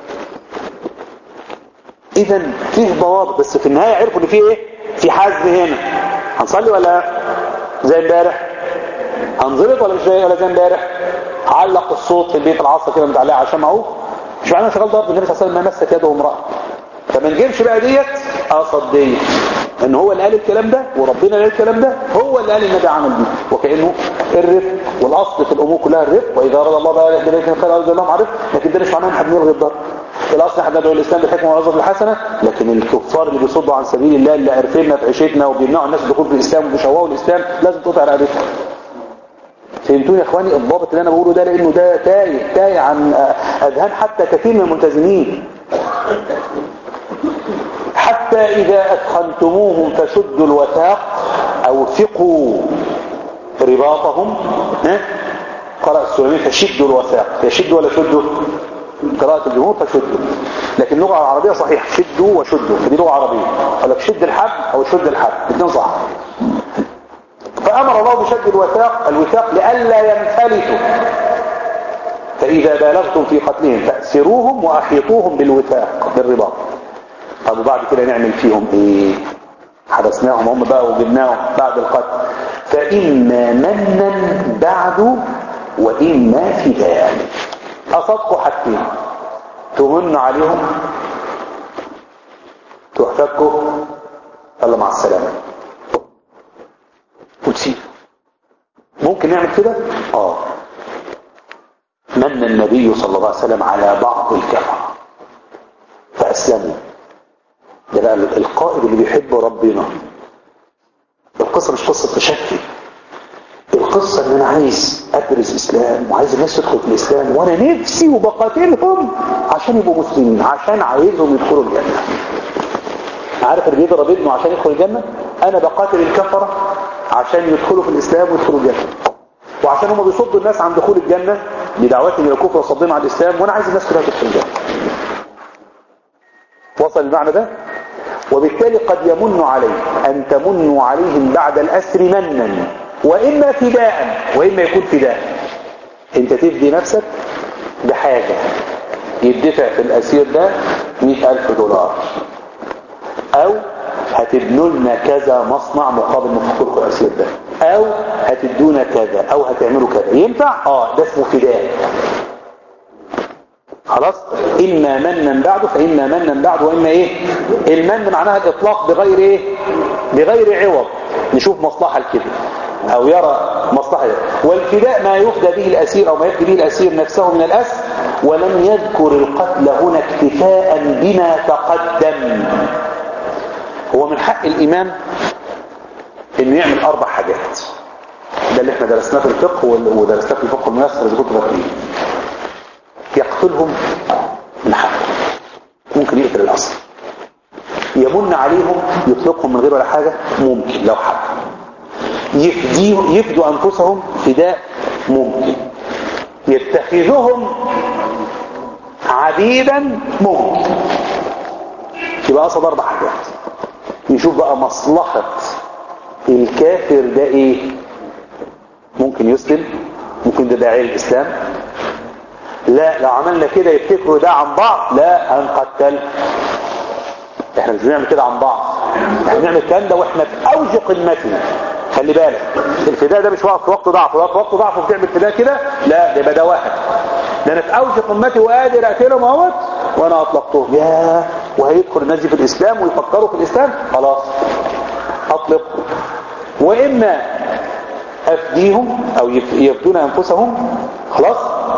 اذا فيه ضوابط بس في النهايه عرفوا ان فيه ايه في حزم هنا هنصلي ولا زي امبارح هنظبط ولا مش زي ولا زي امبارح علق الصوت في البيت العصر كده متعلقه عشان معروف مش معنى شغال ضرب النبي صلى الله عليه وسلم ما مسك يده امراه فما نجيبش بقى ديت قصد ديت ان هو اللي قال الكلام ده وربنا اللي قال الكلام ده هو اللي قال النبي عمل بيه وكانه الرفق والاصل في الامور كلها الرفق واذا اراد الله بقى بيت خير اراد الله عرف لكن ده مش معناه ان احنا بنلغي الضرب الاصل احنا ندعو الاسلام بالحكمه والعظه الحسنه لكن الكفار اللي بيصدوا عن سبيل الله اللي عرفنا في عيشتنا وبيمنعوا الناس الدخول في الاسلام وبيشوهوا الاسلام لازم تقطع رقبتهم فهمتوني يا اخواني الضابط اللي انا بقوله ده لانه ده تايه تايه عن اذهان حتى كثير من الملتزمين حتى اذا ادخلتموهم فشدوا الوثاق او ثقوا رباطهم ها قرأ السلمين فشدوا الوثاق يشدوا ولا شدوا قراءة الجمهور فشدوا لكن اللغة العربية صحيح شدوا وشدوا دي لغة عربية قال لك شد الحبل او شد الحبل الاثنين صح فأمر الله بشد الوثاق الوثاق لئلا ينفلتوا فإذا بالغتم في قتلهم فأسروهم وأحيطوهم بالوثاق بالرباط طب وبعد كده نعمل فيهم ايه حبسناهم هم بقى وجبناهم بعد القتل فإما منا بعد وإما فداء أصدقوا حاجتين تمن عليهم تحفكوا يلا مع السلامة وتسيب ممكن نعمل كده اه من النبي صلى الله عليه وسلم على بعض الكفر فأسلموا ده بقى القائد اللي بيحب ربنا القصة مش قصة تشكي القصة ان انا عايز ادرس اسلام وعايز الناس تدخل في الاسلام وانا نفسي وبقاتلهم عشان يبقوا مسلمين عشان عايزهم يدخلوا الجنة عارف اللي بيضرب ابنه عشان يدخل الجنة انا بقاتل الكفرة عشان يدخلوا في الاسلام ويدخلوا الجنة وعشان هم بيصدوا الناس عن دخول الجنة بدعواتهم الى الكفر وصدهم على الاسلام وانا عايز الناس كلها تدخل الجنة وصل المعنى ده وبالتالي قد يمن عليه أن تمنوا عليهم بعد الأسر منا وإما فداء وإما يكون فداء أنت تفدي نفسك بحاجة يدفع في الأسير ده مئة ألف دولار أو هتبنوا لنا كذا مصنع مقابل نفقكم الأسير ده أو هتدونا كذا أو هتعملوا كذا ينفع؟ آه ده اسمه فداء خلاص إما منا بعد فإما منا بعد وإما إيه المن معناها الإطلاق بغير إيه بغير عوض نشوف مصلحة لكده أو يرى مصلحة ده. والفداء ما يفدى به الأسير أو ما يفدى به الأسير نفسه من الأسر ولم يذكر القتل هنا اكتفاء بما تقدم هو من حق الإمام إنه يعمل أربع حاجات ده اللي احنا درسناه في الفقه ودرسناه في الفقه الميسر إذا كنتوا فاكرين يقتلهم يمن عليهم يطلقهم من غير ولا حاجة ممكن لو حب يفديهم يفدوا أنفسهم فداء ممكن يتخذهم عبيدا ممكن يبقى قصد أربع حاجات يشوف بقى مصلحة الكافر ده ايه ممكن يسلم ممكن ده داعي الإسلام لا لو عملنا كده يفتكروا ده عن بعض لا هنقتل احنا مش بنعمل كده عن بعض احنا بنعمل الكلام ده واحنا في اوج قمتنا خلي بالك الفداء ده مش وقت وقت ضعف وقت وقت ضعف وبتعمل فداء كده لا ده يبقى ده واحد ده انا في اوج قمتي وقادر اقتلهم اهوت وانا اطلقتهم يا وهيدخل الناس دي في الاسلام ويفكروا في الاسلام خلاص اطلق واما افديهم او يفدون انفسهم خلاص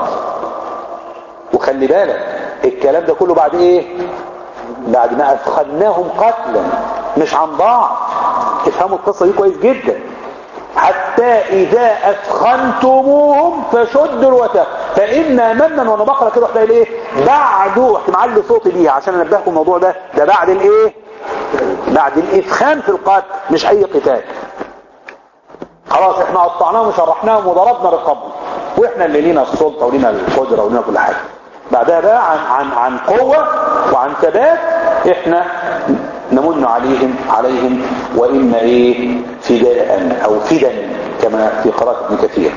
وخلي بالك الكلام ده كله بعد ايه بعد ما اثخناهم قتلا مش عن بعض افهموا القصة دي كويس جدا حتى اذا اثخنتموهم فشدوا الوثاق فإنا منا وانا بقرا كده تلاقي ايه بعد رحت معلي صوتي بيها عشان انبهكم الموضوع ده ده بعد الايه بعد الاثخان في القتل مش اي قتال خلاص احنا قطعناهم وشرحناهم وضربنا رقابهم واحنا اللي لينا السلطة ولينا القدرة ولينا كل حاجة بعدها بقى عن عن عن قوة وعن ثبات احنا نمن عليهم عليهم وإما ايه فداء او فدا كما في قراءة ابن كثير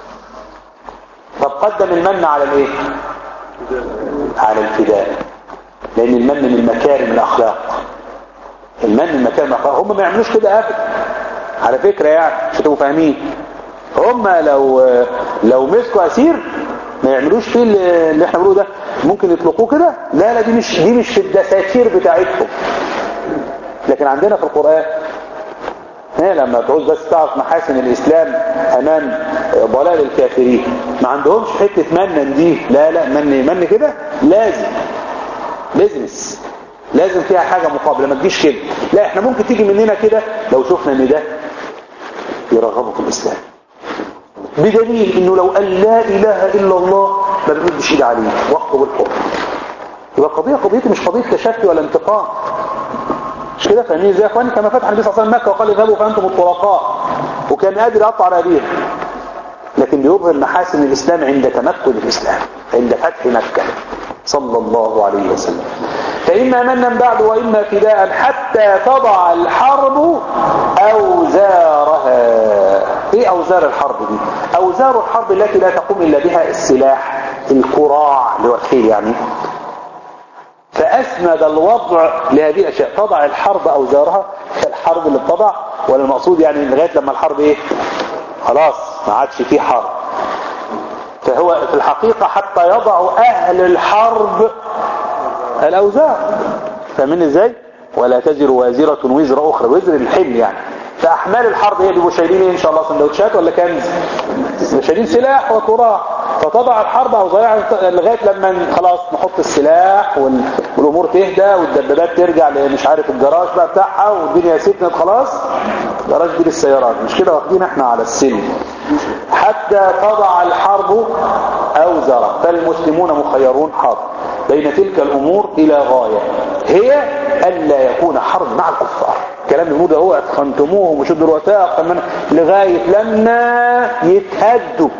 طب قدم المن على الايه على الفداء لان المن من مكارم الاخلاق المن من مكارم الاخلاق هم ما يعملوش كده ابدا على فكرة يعني عشان تبقوا فاهمين هم لو لو مسكوا اسير ما يعملوش فيه اللي احنا بنقوله ده ممكن يطلقوه كده لا لا دي مش دي مش في الدساتير بتاعتهم لكن عندنا في القرآن هنا لما تعوز بس تعرف محاسن الإسلام أمام ضلال الكافرين ما عندهمش حتة منن دي لا لا من من كده لازم بيزنس لازم فيها حاجة مقابلة ما تجيش كده لا احنا ممكن تيجي مننا كده لو شفنا ان ده يرغبوا في الإسلام بدليل انه لو قال لا اله الا الله ما بنمدش ايد عليه وقته بالحكم يبقى قضية قضيتي مش قضية تشفي ولا انتقام مش كده فاهمين ازاي يا اخواني كما فتح النبي صلى الله عليه وسلم مكه وقال اذهبوا فانتم الطلقاء وكان قادر يقطع رقبيهم لكن بيظهر محاسن الاسلام عند تمكن الاسلام عند فتح مكه صلى الله عليه وسلم فإما منا بعد وإما فداء حتى تضع الحرب أوزارها إيه أوزار الحرب دي أوزار الحرب التي لا تقوم إلا بها السلاح الكراع اللي هو الخيل يعني فأسند الوضع لهذه الأشياء تضع الحرب أوزارها الحرب اللي بتضع ولا المقصود يعني لغاية لما الحرب إيه خلاص ما عادش فيه حرب فهو في الحقيقة حتى يضع أهل الحرب الأوزار فاهمين ازاي ولا تزر وازرة وزر أخرى وزر الحمل يعني فأحمال الحرب هي بيبقوا شايلين ايه ان شاء الله سندوتشات ولا كنز شايلين سلاح وتراع فتضع الحرب او ضياع لغايه لما خلاص نحط السلاح وال... والامور تهدى والدبابات ترجع مش عارف الجراج بقى بتاعها والدنيا سكنت خلاص جراج دي للسيارات مش كده واخدين احنا على السلم حتى تضع الحرب اوزرا فالمسلمون مخيرون حاضر بين تلك الامور الى غايه هي الا يكون حرب مع الكفار كلام الهنود هو اتخنتموهم وشدوا الوثاق لغايه لما يتهدوا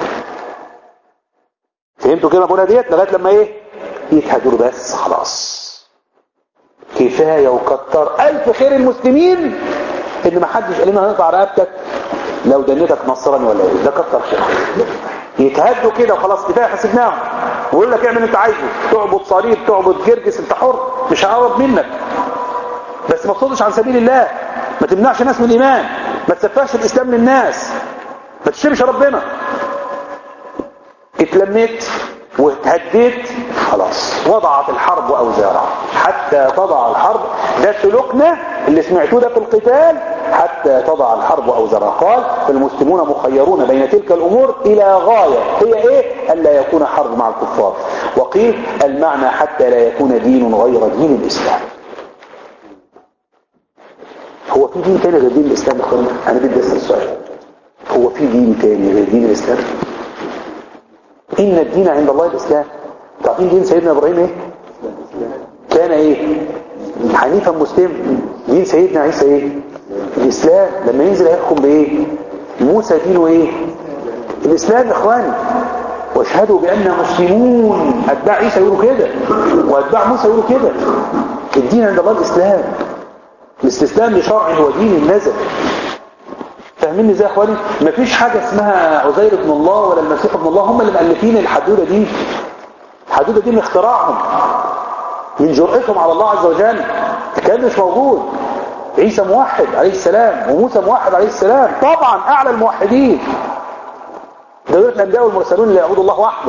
فهمتوا كده بقولها ديت لغايه لما ايه يتهدوا بس خلاص كفايه وكتر الف خير المسلمين ان ما حدش قال لنا هنقطع رقبتك لو دنيتك نصراني ولا ايه ده كتر خير يتهدوا كده وخلاص كفايه حسبناهم ويقول لك اعمل انت عايزه تعبد صليب تعبد جرجس انت حر مش هقرب منك بس ما تصدش عن سبيل الله ما تمنعش ناس من الايمان ما تسفهش الاسلام للناس ما تشتمش ربنا اتلميت واتهديت خلاص وضعت الحرب اوزارها حتى تضع الحرب ده سلوكنا اللي سمعتوه ده في القتال حتى تضع الحرب اوزارها قال فالمسلمون مخيرون بين تلك الامور الى غاية هي ايه الا يكون حرب مع الكفار وقيل المعنى حتى لا يكون دين غير دين الاسلام هو في دين تاني غير دين الاسلام يا اخوانا انا بدي اسال سؤال هو في دين تاني غير دين الاسلام ان الدين عند الله الاسلام تعرفين دين سيدنا ابراهيم ايه كان ايه حنيفا مسلم دين سيدنا عيسى ايه الاسلام لما ينزل هيحكم بايه موسى دينه ايه الاسلام يا اخواني واشهدوا باننا مسلمون اتباع عيسى يقولوا كده واتباع موسى يقولوا كده الدين عند الله الاسلام الاستسلام لشرع هو دين النزل فاهميني ازاي يا اخواني مفيش حاجه اسمها عزير ابن الله ولا المسيح ابن الله هم اللي مؤلفين الحدوده دي الحدوده دي من اختراعهم من جرأتهم على الله عز وجل الكلام مش موجود عيسى موحد عليه السلام وموسى موحد عليه السلام طبعا اعلى الموحدين دولة الانبياء والمرسلون اللي يعبدوا الله وحده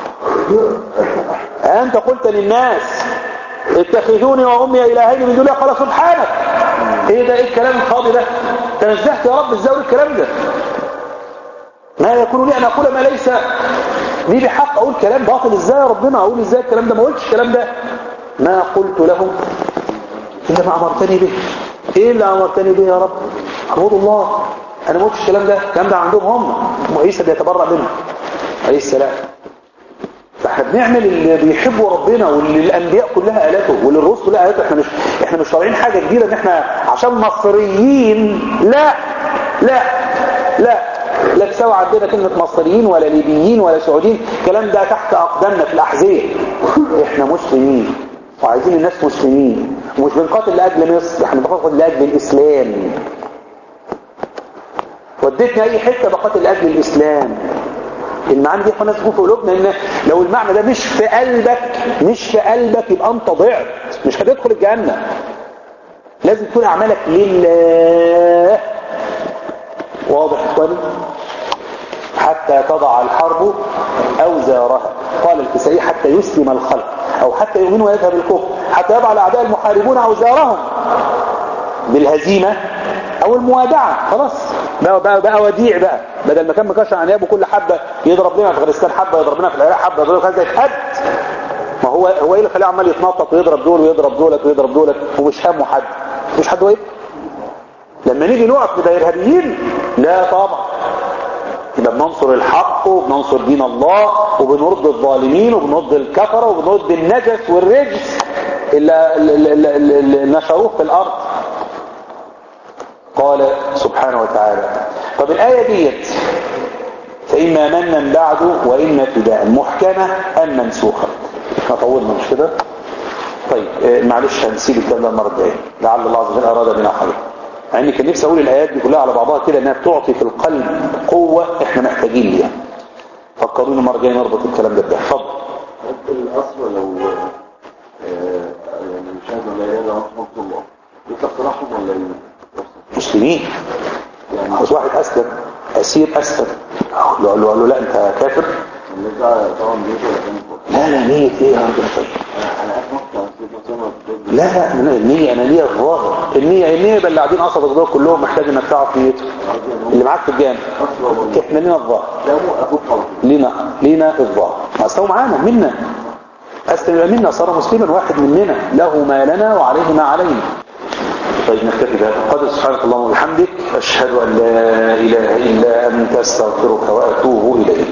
انت قلت للناس اتخذوني وامي الهين من دون الله قال سبحانك ايه ده ايه الكلام الفاضي ده تنزهت يا رب ازاي الكلام ده ما يكون لي ان اقول ما ليس لي بحق اقول كلام باطل ازاي يا ربنا اقول ازاي الكلام ده ما قلتش الكلام ده ما قلت لهم الا ما امرتني به ايه اللي امرتني به يا رب اعبدوا الله انا ما قلتش الكلام ده الكلام ده عندهم هم وعيسى بيتبرأ منه عليه السلام فاحنا بنعمل اللي بيحبوا ربنا واللي الانبياء كلها قالته واللي الرسل كلها قالته احنا مش احنا مش طالعين حاجه جديده ان احنا عشان مصريين لا لا لا لا تساوي عندنا كلمه مصريين ولا ليبيين ولا سعوديين الكلام ده تحت اقدامنا في الاحذيه احنا مسلمين وعايزين الناس مسلمين ومش بنقاتل لاجل مصر احنا بنقاتل لاجل الاسلام وديتني اي حته بقاتل لاجل الاسلام المعاني دي الناس تكون في قلوبنا ان لو المعنى ده مش في قلبك مش في قلبك يبقى انت ضعت مش هتدخل الجنه لازم تكون اعمالك لله واضح يا اخواني حتى تضع الحرب اوزارها قال الكسائي حتى يسلم الخلق او حتى يؤمنوا ويذهب الكفر حتى يضع الاعداء المحاربون اوزارهم بالهزيمه او الموادعه خلاص بقى, بقى, بقى وديع بقى بدل ما كان مكشر عن يابه كل حبه يضرب لنا في افغانستان حبه يضرب لنا في العراق حبه يضرب كذا يتهد ما هو هو ايه اللي خليه عمال يتنطط ويضرب دول ويضرب دولت ويضرب دولت ومش همه حد مش حد واقف لما نيجي نقف بداية الارهابيين لا طبعا يبقى بننصر الحق وبننصر دين الله وبنرد الظالمين وبنرد الكفره وبنرد النجس والرجس اللي, اللي, اللي, اللي نشروه في الارض قال سبحانه وتعالى طب الآية ديت فإما منا بعد وإما فداء محكمة أم منسوخة احنا طولنا مش كده طيب معلش هنسيب الكلام ده المرة الجاية لعل الله عز وجل أراد بنا خير مع اني كان نفسي اقول الايات دي كلها على بعضها كده انها بتعطي في القلب قوة احنا محتاجين ليها فكروني المرة الجاية نربط الكلام ده بده اتفضل الأصل لو يعني مش عايز ولا يلا رحمة الله يطلق ترحم ولا مسلمين يعني عاوز واحد اسلم اسير اسلم قال له قال له قال له لا انت كافر النزاع طبعا بيجي ولا كان لا لا نية ايه يا راجل طيب انا عارف مقطع سيدنا سنة لا لا أنا النية أنا نية الظاهر النية النية يبقى اللي قاعدين قصدك دول كلهم محتاج انك تعرف نيته اللي معاك في الجامع احنا لينا الظاهر لا مو أبو طلب لينا لينا الظاهر أصله معانا منا أسلم يبقى منا صار مسلما واحد مننا له ما لنا وعليه ما علينا طيب نكتفي بهذا قدر سبحانك اللهم وبحمدك أشهد أن لا إله إلا أنت أستغفرك وأتوب إليك